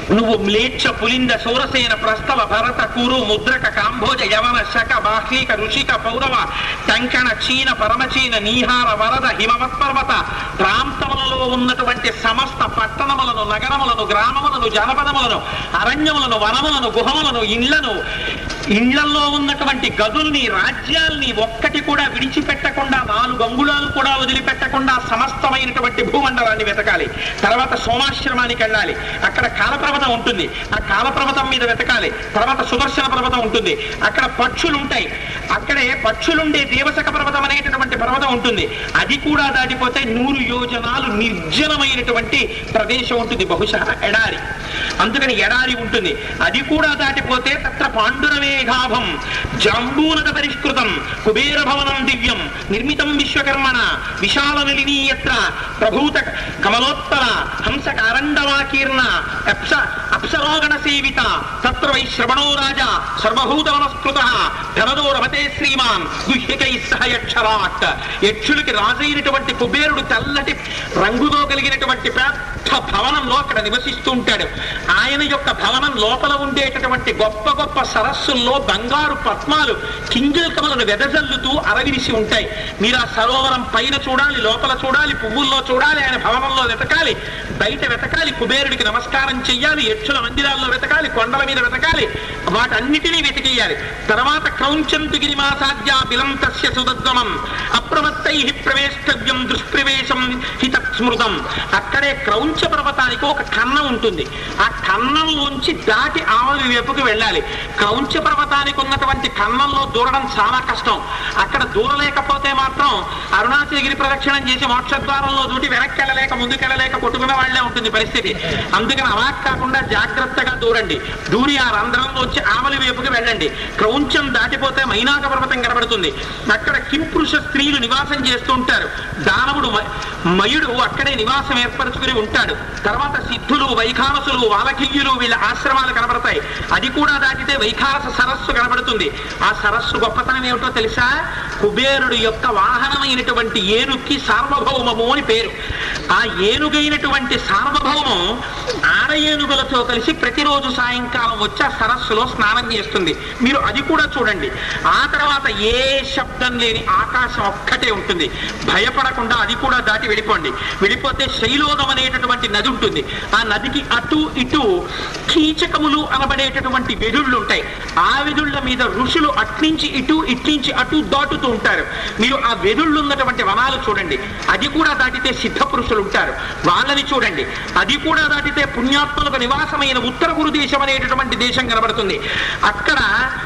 నువ్వు మ్లేచ్ఛ పులింద సూరసేన ప్రస్తవ భరత కురు ముద్రక కాంభోజ యవన శక బాహ్లీక ఋషిక పౌరవ టంకణ చీన పరమచీన నీహార వరద హిమవత్ పర్వత ప్రాంతములలో ఉన్నటువంటి సమస్త పట్టణములను నగరములను గ్రామములను జనపదములను అరణ్యములను వనములను గుహములను ఇండ్లను ఇండ్లలో ఉన్నటువంటి గదుల్ని రాజ్యాల్ని ఒక్కటి కూడా విడిచిపెట్టకుండా నాలుగు అంగుళాలు కూడా వదిలిపెట్టకుండా సమస్తమైనటువంటి భూమండలాన్ని వెతకాలి తర్వాత సోమాశ్రమానికి వెళ్ళాలి అక్కడ కాలపర్వతం ఉంటుంది ఆ కాలపర్వతం మీద వెతకాలి తర్వాత సుదర్శన పర్వతం ఉంటుంది అక్కడ పక్షులు ఉంటాయి అక్కడే పక్షులుండే దేవసక పర్వతం అనేటటువంటి పర్వతం ఉంటుంది అది కూడా దాటిపోతే నూరు యోజనాలు నిర్జనమైనటువంటి ప్రదేశం ఉంటుంది బహుశా ఎడారి అందుకని ఎడారి ఉంటుంది అది కూడా దాటిపోతే తత్ర పాండురమేఘాభం జాంబూనద పరిష్కృతం కుబేర భవనం దివ్యం నిర్మితం విశ్వకర్మణ విశాల నిలినీయత్ర ప్రభూత కమలోత్తర హంస కారండవాకీర్ణ అప్స అప్సరోగణ సేవిత తత్ర వై శ్రవణో రాజా సర్వభూత నమస్కృత ధనదో రమతే శ్రీమాన్ గుహ్యకై సహ యక్షరాట్ యక్షులకి రాజైనటువంటి కుబేరుడు తెల్లటి రంగుతో కలిగినటువంటి పెద్ద భవనంలో అక్కడ నివసిస్తూ ఉంటాడు ఆయన యొక్క భవనం లోపల ఉండేటటువంటి గొప్ప గొప్ప సరస్సుల్లో బంగారు పద్మాలు కింజల్కములను వెదజల్లుతూ అరవిరిసి ఉంటాయి మీరు ఆ సరోవరం పైన చూడాలి లోపల చూడాలి పువ్వుల్లో చూడాలి ఆయన భవనంలో వెతకాలి బయట వెతకాలి కుబేరుడికి నమస్కారం చెయ్యాలి యక్షుల మందిరాల్లో వెతకాలి కొండల మీద వెతకాలి వాటన్నిటినీ వెతికేయాలి తర్వాత క్రౌంచంతు గిరిమాసాద్య బిలంతస్య సుదద్గమం అప్రమత్తై ప్రవేష్టవ్యం దుష్ప్రవేశం హితస్మృతం అక్కడే క్రౌంచ పర్వతానికి ఒక కన్నం ఉంటుంది ఆ కన్నంలోంచి దాటి ఆవలి వైపుకు వెళ్ళాలి క్రౌంచ పర్వతానికి ఉన్నటువంటి కన్నంలో దూరడం చాలా కష్టం అక్కడ దూరలేకపోతే మాత్రం అరుణాచలగిరి ప్రదక్షిణం చేసి మోక్షద్వారంలో దూటి వెనక్కి వెళ్ళలేక ముందుకెళ్ళలేక కొట్టుకున్న వాళ్ళే ఉంటుంది పరిస్థితి అందుకని అలా కాకుండా జాగ్రత్తగా దూరండి దూరి ఆ రంధ్రంలో వచ్చి ఆవలి వైపుకి వెళ్ళండి క్రౌంచం దాటిపోతే మైనాక పర్వతం కనబడుతుంది అక్కడ కింపురుష స్త్రీలు నివాసం చేస్తూ ఉంటారు దానవుడు మ- మయుడు అక్కడే నివాసం ఏర్పరచుకుని ఉంటాడు తర్వాత సిద్ధులు వైఖానసులు వాలకిల్యులు వీళ్ళ ఆశ్రమాలు కనబడతాయి అది కూడా దాటితే వైఖానస సరస్సు కనబడుతుంది ఆ సరస్సు గొప్పతనం ఏమిటో తెలుసా కుబేరుడు యొక్క వాహనమైనటువంటి ఏనుక్కి సార్వభౌమము అని పేరు ఆ ఏనుగైనటువంటి సార్వభౌమం ఆడ ఏనుగులతో కలిసి ప్రతిరోజు సాయంకాలం వచ్చి ఆ సరస్సులో స్నానం చేస్తుంది మీరు అది కూడా చూడండి ఆ తర్వాత ఏ శబ్దం లేని ఆకాశం ఒక్కటే ఉంటుంది భయపడకుండా అది కూడా దాటి వెళ్ళిపోండి వెళ్ళిపోతే శైలోదం అనేటటువంటి నది ఉంటుంది ఆ నదికి అటు ఇటు కీచకములు అనబడేటటువంటి వెదుళ్ళు ఉంటాయి ఆ వెదుళ్ళ మీద ఋషులు అట్నుంచి ఇటు ఇట్నుంచి అటు దాటుతూ ఉంటారు మీరు ఆ వెదుళ్ళు ఉన్నటువంటి వనాలు చూడండి అది కూడా దాటితే సిద్ధ పురుషులు ఉంటారు వాళ్ళని చూడండి అది కూడా దాటితే పుణ్యాత్మలకు నివాసమైన ఉత్తర గురు దేశం అనేటటువంటి దేశం కనబడుతుంది అక్కడ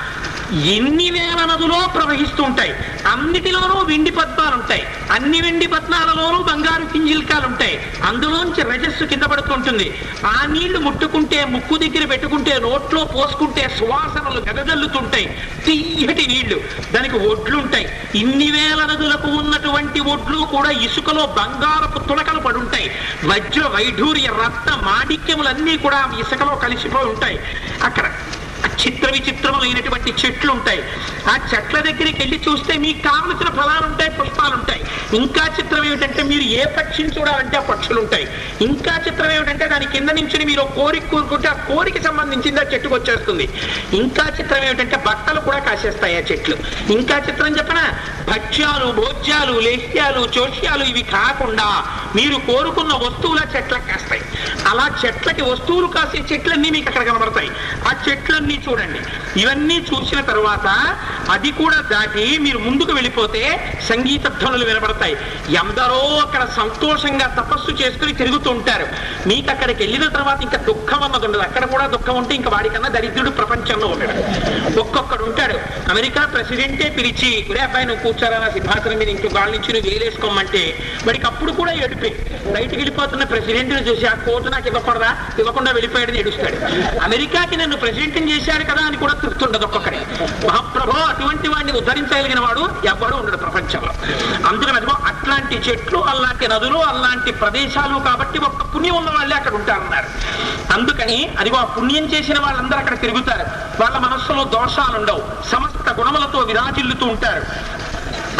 ఎన్ని వేల నదులో ప్రవహిస్తూ ఉంటాయి అన్నిటిలోనూ వెండి పద్మాలు ఉంటాయి అన్ని వెండి పద్మాలలోనూ బంగారు కింజిల్కాలు ఉంటాయి అందులోంచి రజస్సు కింద పడుతుంటుంది ఆ నీళ్లు ముట్టుకుంటే ముక్కు దగ్గర పెట్టుకుంటే నోట్లో పోసుకుంటే సువాసనలు గదజల్లుతుంటాయి తీయటి నీళ్లు దానికి ఒడ్లు ఉంటాయి ఇన్ని వేల నదులకు ఉన్నటువంటి ఒడ్లు కూడా ఇసుకలో బంగారపు తులకలు పడుంటాయి వజ్ర వైఢూర్య రత్న మాణిక్యములన్నీ కూడా ఇసుకలో కలిసిపోయి ఉంటాయి అక్కడ చిత్ర విచిత్రములైనటువంటి చెట్లు ఉంటాయి ఆ చెట్ల దగ్గరికి వెళ్ళి చూస్తే మీకు కావలసిన ఫలాలు ఉంటాయి పుష్పాలు ఉంటాయి ఇంకా చిత్రం ఏమిటంటే మీరు ఏ పక్షిని చూడాలంటే ఆ పక్షులు ఉంటాయి ఇంకా చిత్రం ఏమిటంటే దాని కింద నుంచి మీరు ఒక కోరిక కోరుకుంటే ఆ కోరిక సంబంధించింది ఆ చెట్టుకు వచ్చేస్తుంది ఇంకా చిత్రం ఏమిటంటే బట్టలు కూడా కాసేస్తాయి ఆ చెట్లు ఇంకా చిత్రం చెప్పనా భక్ష్యాలు భోజ్యాలు లేహ్యాలు చోష్యాలు ఇవి కాకుండా మీరు కోరుకున్న వస్తువుల చెట్లకు కాస్తాయి అలా చెట్లకి వస్తువులు కాసే చెట్లన్నీ మీకు అక్కడ కనబడతాయి ఆ చెట్లన్నీ చూడండి ఇవన్నీ చూసిన తరువాత అది కూడా దాటి మీరు ముందుకు వెళ్ళిపోతే సంగీత ధ్వనులు వినబడతాయి ఎందరో అక్కడ సంతోషంగా తపస్సు చేసుకుని తిరుగుతూ ఉంటారు మీకు అక్కడికి వెళ్ళిన తర్వాత ఇంకా దుఃఖం అన్నది ఉండదు అక్కడ కూడా దుఃఖం ఉంటే ఇంకా వాడికన్నా దరిద్రుడు ప్రపంచంలో ఉండడు ఒక్కొక్కడు ఉంటాడు అమెరికా ప్రెసిడెంటే పిలిచి ఒరే అబ్బాయి నువ్వు కూర్చోరా నా సింహాసనం మీద ఇంకో గాలి నుంచి నువ్వు వేలేసుకోమంటే వాడికి అప్పుడు కూడా ఏడిపే బయటికి వెళ్ళిపోతున్న ప్రెసిడెంట్ చూసి ఆ కోర్టు నాకు ఇవ్వకూడదా ఇవ్వకుండా వెళ్ళిపోయాడని ఏడుస్తాడు అమెరికాకి నన్ను ప్రెసిడెంట్ చేశాడు కదా అని కూడా తృప్తుండదు ఒక్కొక్కడే మహాప్రభో అటువంటి వాడిని ఉద్ధరించగలిగిన వాడు ఎవ్వడు ఉండడు ప్రపంచంలో అందుకని అదిగో అట్లాంటి చెట్లు అలాంటి నదులు అలాంటి ప్రదేశాలు కాబట్టి ఒక్క పుణ్యం ఉన్న వాళ్ళే అక్కడ ఉంటారన్నారు అందుకని అదిగో ఆ పుణ్యం చేసిన వాళ్ళందరూ అక్కడ తిరుగుతారు వాళ్ళ మనస్సులో దోషాలు ఉండవు సమస్త గుణములతో విరాజిల్లుతూ ఉంటారు అక్కడ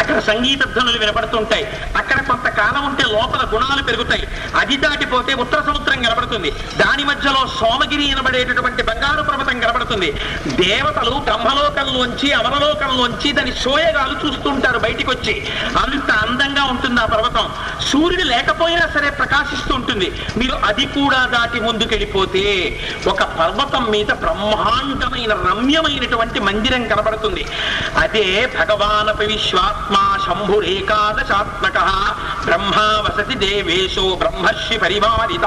అక్కడ సంగీత ధ్వనులు వినపడుతుంటాయి అక్కడ కొంతకాలం ఉంటే లోపల గుణాలు పెరుగుతాయి అది దాటిపోతే ఉత్తర సముద్రం కనబడుతుంది దాని మధ్యలో సోమగిరి అనబడేటటువంటి బంగారు పర్వతం కనబడుతుంది దేవతలు బ్రహ్మలోకంలోంచి అమరలోకంలోంచి దాని సోయగాలు చూస్తుంటారు బయటికి వచ్చి అంత అందంగా ఉంటుంది ఆ పర్వతం సూర్యుడు లేకపోయినా సరే ప్రకాశిస్తూ ఉంటుంది మీరు అది కూడా దాటి ముందుకెళ్ళిపోతే ఒక పర్వతం మీద బ్రహ్మాండమైన రమ్యమైనటువంటి మందిరం కనబడుతుంది అదే భగవానపి విశ్వాత్మ శంభురేకాదశాత్మక బ్రహ్మా వసతి దేవేశో బ్రహ్మర్షి పరివారిత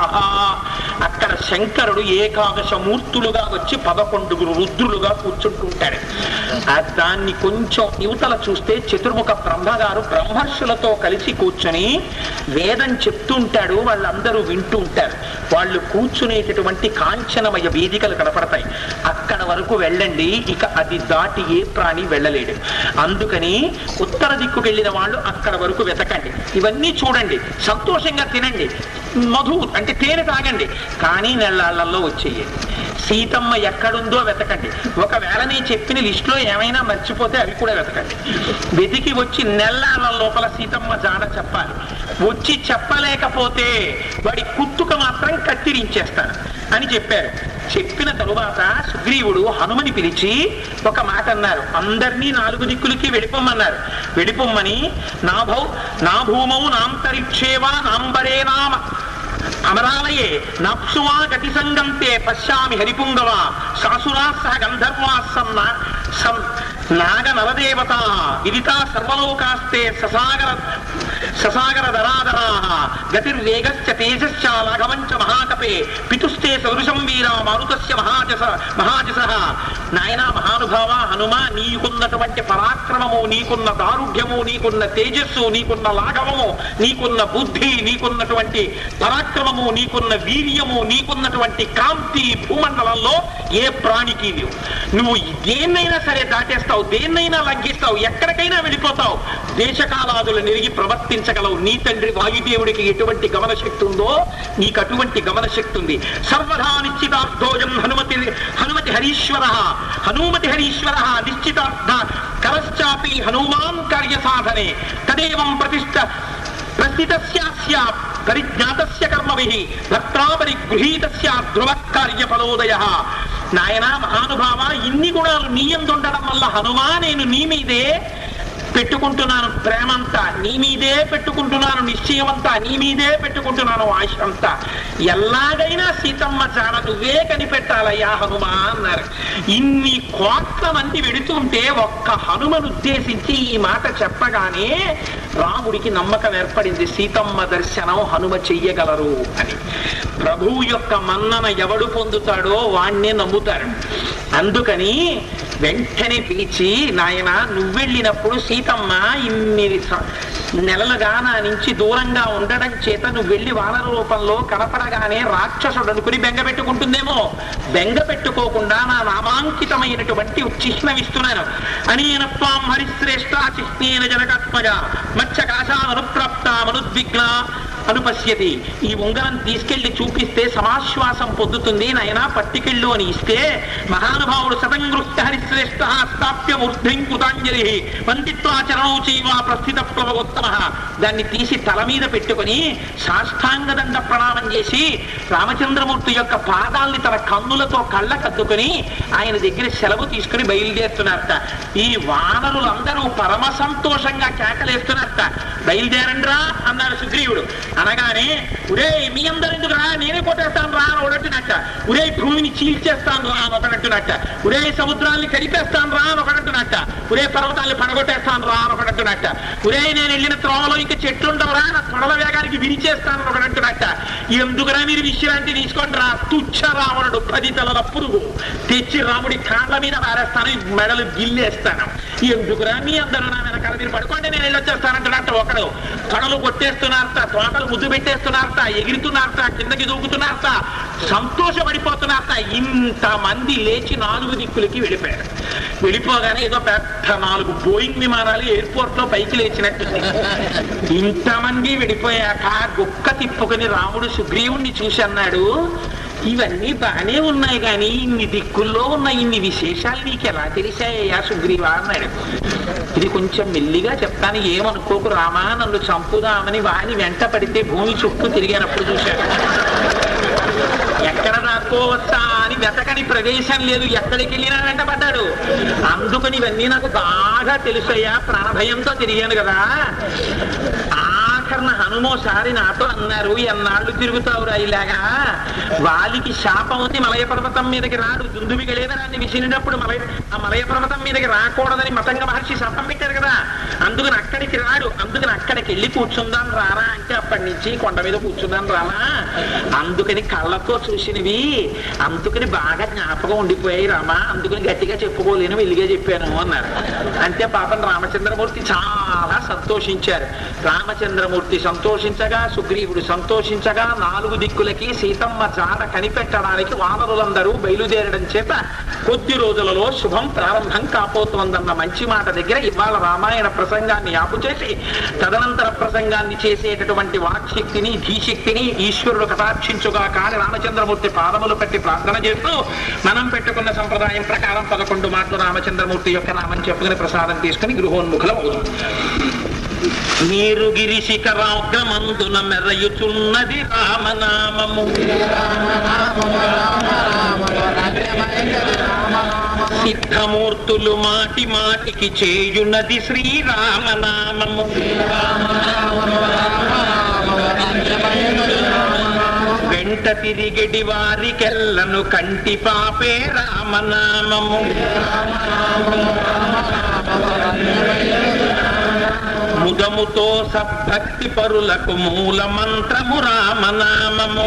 అక్కడ శంకరుడు ఏకాదశ మూర్తులుగా వచ్చి పదకొండుగురు రుద్రులుగా కూర్చుంటుంటాడు ఆ దాన్ని కొంచెం యువతల చూస్తే చతుర్ముఖ బ్రహ్మగారు బ్రహ్మర్షులతో కలిసి కూర్చొని వేదం చెప్తుంటాడు వాళ్ళందరూ వింటూ ఉంటారు వాళ్ళు కూర్చునేటటువంటి కాంచనమయ వేదికలు కనపడతాయి అక్కడ వరకు వెళ్ళండి ఇక అది దాటి ఏ ప్రాణి వెళ్ళలేడు అందుకని ఉత్తర దిక్కుకు వెళ్ళిన వాళ్ళు అక్కడ వరకు వెతకండి ఇవన్నీ చూడండి సంతోషంగా తినండి మధు అంటే తేనె తాగండి కానీ నెల్లాళ్లలో వచ్చేయండి సీతమ్మ ఎక్కడుందో వెతకండి ఒకవేళ నేను చెప్పిన లిస్టులో ఏమైనా మర్చిపోతే అవి కూడా వెతకండి వెతికి వచ్చి నెల్లాళ్ళ లోపల సీతమ్మ జాడ చెప్పాలి వచ్చి చెప్పలేకపోతే వాడి కుత్తుక మాత్రం కత్తిరించేస్తాను అని చెప్పారు చెప్పిన తరువాత సుగ్రీవుడు హనుమని పిలిచి ఒక మాట అన్నారు అందరినీ నాలుగు దిక్కులకి వెళ్ళిపోమన్నారు వెళ్ళిపోమ్మని నా భౌ నా భూమౌ నాంతరిక్షేవా నాంబరే నామ అమరాలయే నాప్సువా గతి సంగంతే పశ్యామి హరిపుంగవ సాసురా సహ గంధర్వా సన్న సం నాగ నరదేవత విదితా సర్వలోకాస్తే ససాగర ససాగర ధరాధరా గతిర్వేగశ్చ తేజశ్చ లాఘవంచ మహాకపే పితుస్తే సదృశం వీర మారుతస్య మహాజస మహాజస నాయనా మహానుభావ హనుమ నీకున్నటువంటి పరాక్రమము నీకున్న దారుఢ్యము నీకున్న తేజస్సు నీకున్న లాఘవము నీకున్న బుద్ధి నీకున్నటువంటి పరాక్రమము నీకున్న వీర్యము నీకున్నటువంటి కాంతి భూమండలంలో ఏ ప్రాణికి లేవు నువ్వు దేన్నైనా సరే దాటేస్తావు దేన్నైనా లంఘిస్తావు ఎక్కడికైనా వెళ్ళిపోతావు దేశకాలాదులు నెరిగి ప్రవర్తించగలవు నీ తండ్రి వాయుదేవుడికి ఎటువంటి గమన శక్తి ఉందో నీకు అటువంటి గమన శక్తి ఉంది సర్వదా నిశ్చితార్థోజం హనుమతి హనుమతి హరీశ్వర హనుమతి హరీశ్వర నిశ్చితార్థ కరశ్చాపి హనుమాన్ కార్య సాధనే తదేవం ప్రతిష్ట ప్రస్థితస్యాస్య పరిజ్ఞాతస్య కర్మభిః భక్త్రా పరిగృహీతస్య ధ్రువ కార్యఫలోదయ నాయన మహానుభావ ఇన్ని గుణాలు నీ ఉండడం వల్ల హనుమా నేను నీ మీదే పెట్టుకుంటున్నాను ప్రేమంతా నీ మీదే పెట్టుకుంటున్నాను నిశ్చయమంతా నీ మీదే పెట్టుకుంటున్నాను ఆశ అంతా ఎలాగైనా సీతమ్మ చాడ నువ్వే కనిపెట్టాలయ్యా హనుమా అన్నారు ఇన్ని కోట్ల మంది వెడుతుంటే ఒక్క హనుమను ఉద్దేశించి ఈ మాట చెప్పగానే రాముడికి నమ్మకం ఏర్పడింది సీతమ్మ దర్శనం హనుమ చెయ్యగలరు అని ప్రభువు యొక్క మన్నన ఎవడు పొందుతాడో వాణ్ణే నమ్ముతారు అందుకని వెంటనే పిలిచి నాయన నువ్వెళ్ళినప్పుడు సీతమ్మ ఇన్ని స- నెలలుగా నా నుంచి దూరంగా ఉండడం చేత నువ్వు వెళ్ళి వానర రూపంలో కనపడగానే రాక్షసుడు అనుకుని బెంగ పెట్టుకుంటుందేమో బెంగ పెట్టుకోకుండా నా నామాంకితమైనటువంటి చిహ్నమిస్తున్నాను అనేనత్వాం హరిశ్రేష్ట చిహ్నేన జనకాత్మజ మత్స్యకాశానుప్రాప్త మనుద్విగ్న అనుపశ్యతి ఈ ఉంగరం తీసుకెళ్లి చూపిస్తే సమాశ్వాసం పొందుతుంది నాయన పట్టికెళ్ళు అని ఇస్తే మహానుభావుడు శతంగృహ్య హరిశ్రేష్ట స్థాప్య మూర్ధిం కృతాంజలి వందిత్వాచరణౌ చైవ ప్రస్థిత ప్లవోత్తమ దాన్ని తీసి తల మీద పెట్టుకొని సాష్టాంగ దండ ప్రణామం చేసి రామచంద్రమూర్తి యొక్క పాదాల్ని తన కన్నులతో కళ్ళకద్దుకొని ఆయన దగ్గర సెలవు తీసుకుని బయలుదేరుతున్నారట ఈ వానరులందరూ పరమ సంతోషంగా కేకలేస్తున్నారట బయలుదేరండి రా అన్నాడు సుగ్రీవుడు అనగానే ఉరే మీ అందరు ఎందుకు రా నేనే కొట్టేస్తాను రా అని ఒకడంటున్నట్ట ఉరే భూమిని చీల్చేస్తాను రా అని ఒకడంటున్నట్ట ఉరే సముద్రాన్ని కడిపేస్తాను రా అని ఒకడంటున్నట్ట ఉరే పర్వతాన్ని పడగొట్టేస్తాను రా అని ఒకడంటున్నట్ట ఉరే నేను వెళ్ళిన త్రోవలో ఇంకా చెట్లు ఉండవురా నా తొడల వేగానికి విరిచేస్తాను అని ఒకడంటున్నట్ట ఎందుకురా మీరు విశ్రాంతి తీసుకోండి రా తుచ్చ రావణుడు పది తలల పురుగు తెచ్చి రాముడి కాళ్ళ మీద పారేస్తాను ఈ మెడలు గిల్లేస్తాను ఎందుకురా మీ అందరూ నా వెనకాల మీరు పడుకోండి నేను వెళ్ళొచ్చేస్తానంటున్నట్ట ఒకడు తొడలు కొట్టేస్తున్నారట తోటలు ముద్దు పెట్టేస్తున్నారట ఎగురుతున్నారట కిందకి దూకుతున్నారట సంతోషపడిపోతున్నారట ఇంతమంది లేచి నాలుగు దిక్కులకి వెళ్ళిపోయారు వెళ్ళిపోగానే ఏదో పెద్ద నాలుగు బోయింగ్ విమానాలు ఎయిర్పోర్ట్ లో పైకి లేచినట్టుంది ఇంతమంది వెళ్ళిపోయాక గుక్క తిప్పుకొని రాముడు సుగ్రీవుణ్ణి చూసి అన్నాడు ఇవన్నీ బాగానే ఉన్నాయి కానీ ఇన్ని దిక్కుల్లో ఉన్న ఇన్ని విశేషాలు నీకు ఎలా తెలిసాయ్యా సుగ్రీవా అన్నాడు ఇది కొంచెం మెల్లిగా చెప్తాను ఏమనుకోకు రామా నన్ను చంపుదామని వాని వెంట పడితే భూమి చుట్టూ తిరిగానప్పుడు చూశాడు ఎక్కడ దాక్కోవచ్చా అని వెతకని ప్రదేశం లేదు ఎక్కడికి వెళ్ళినా వెంట పడ్డాడు అందుకని ఇవన్నీ నాకు బాగా తెలుసయ్యా ప్రాణభయంతో తిరిగాను కదా ఆఖరణ హనుమోసారి నాతో అన్నారు ఎన్నాళ్ళు తిరుగుతావురా ఇలాగా వాలికి శాపం ఉంది మలయ పర్వతం మీదకి రాడు దుందుమి గలేదరాన్ని విసిరినప్పుడు మలయ ఆ మలయ పర్వతం మీదకి రాకూడదని మతంగ మహర్షి శాపం పెట్టారు కదా అందుకని అక్కడికి రాడు అందుకని అక్కడికి వెళ్ళి కూర్చుందాం రారా అంటే అప్పటి నుంచి కొండ మీద కూర్చుందాం రామా అందుకని కళ్ళతో చూసినవి అందుకని బాగా జ్ఞాపకం ఉండిపోయాయి రామా అందుకని గట్టిగా చెప్పుకోలేను వెలిగే చెప్పాను అన్నారు అంటే పాపం రామచంద్రమూర్తి చాలా సంతోషించారు రామచంద్రమూర్తి సంతోషించగా సుగ్రీవుడు సంతోషించగా నాలుగు దిక్కులకి సీతమ్మ జాడ కనిపెట్టడానికి వానరులందరూ బయలుదేరడం చేత కొద్ది రోజులలో శుభం ప్రారంభం కాపోతోందన్న మంచి మాట దగ్గర ఇవాళ రామాయణ ప్రసంగాన్ని ఆపు చేసి తదనంతర ప్రసంగాన్ని చేసేటటువంటి వాక్శక్తిని ధీశక్తిని ఈశ్వరుడు కటాక్షించుగా కాని రామచంద్రమూర్తి పాదములు పెట్టి ప్రార్థన చేస్తూ మనం పెట్టుకున్న సంప్రదాయం ప్రకారం పదకొండు మాటలు రామచంద్రమూర్తి యొక్క నామం చెప్పుకుని ప్రసాదం తీసుకుని గృహోన్ముఖులం అవుతుంది మీరు గిరి శిఖరాగ్రమందున మెరయుచున్నది రామనామము సిద్ధమూర్తులు మాటి మాటికి చేయున్నది శ్రీరామనామము వెంట తిరిగడి వారికెల్లను కంటి పాపే రామనామము ముదముతో సద్భక్తి పరులకు మూల మంత్రము రామనామము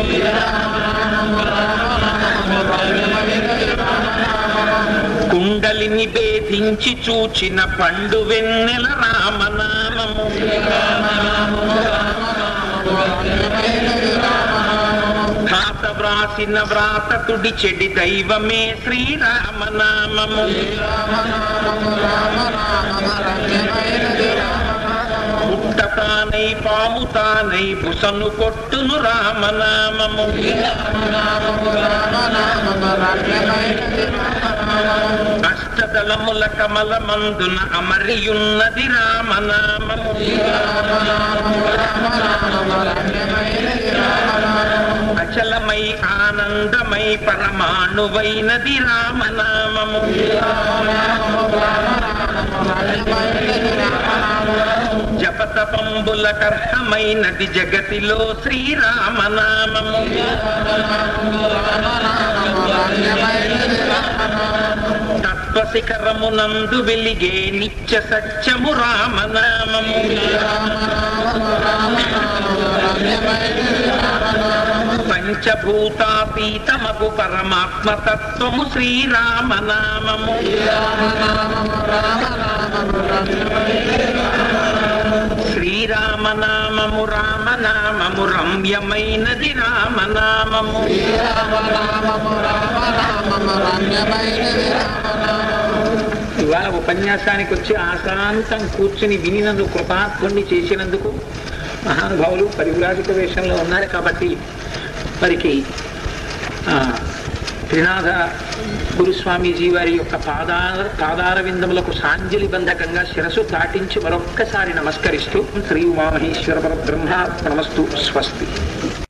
కుండలిని భేదించి చూచిన పండు వెన్నెల రామనామము ఘాత వ్రాసిన వ్రాత తుడి చెడి దైవమే శ్రీరామనామము పుట్ట తానై పాము తానై బుసను కొట్టును రామనామము అష్టదళముల కమల మందున అమరియున్నది రామనామము అచలమై ఆనందమై పరమాణువైనది రామనామము జపతపంబుల కర్హమైనది జగతిలో శ్రీరామనామము తత్వశిఖరమునందు వెలిగే నిత్య సత్యము రామనామము పంచభూతాతీతమగు పరమాత్మ తత్వము శ్రీరామనామము శ్రీరామనామము రామనామము రమ్యమైనది రామనామము ఇవాళ ఉపన్యాసానికి వచ్చి ఆశాంతం కూర్చుని వినినందుకు కృపాత్ముణ్ణి చేసినందుకు మహానుభావులు పరివిరాజిక వేషంలో ఉన్నారు కాబట్టి వారికి ఆ, త్రినాథ గురుస్వామీజీ వారి యొక్క పాదార పాదార విందములకు సాంజలి బంధకంగా శిరసు దాటించి మరొక్కసారి నమస్కరిస్తూ శ్రీ ఉమామహేశ్వర పరబ్రహ్మ నమస్తు స్వస్తి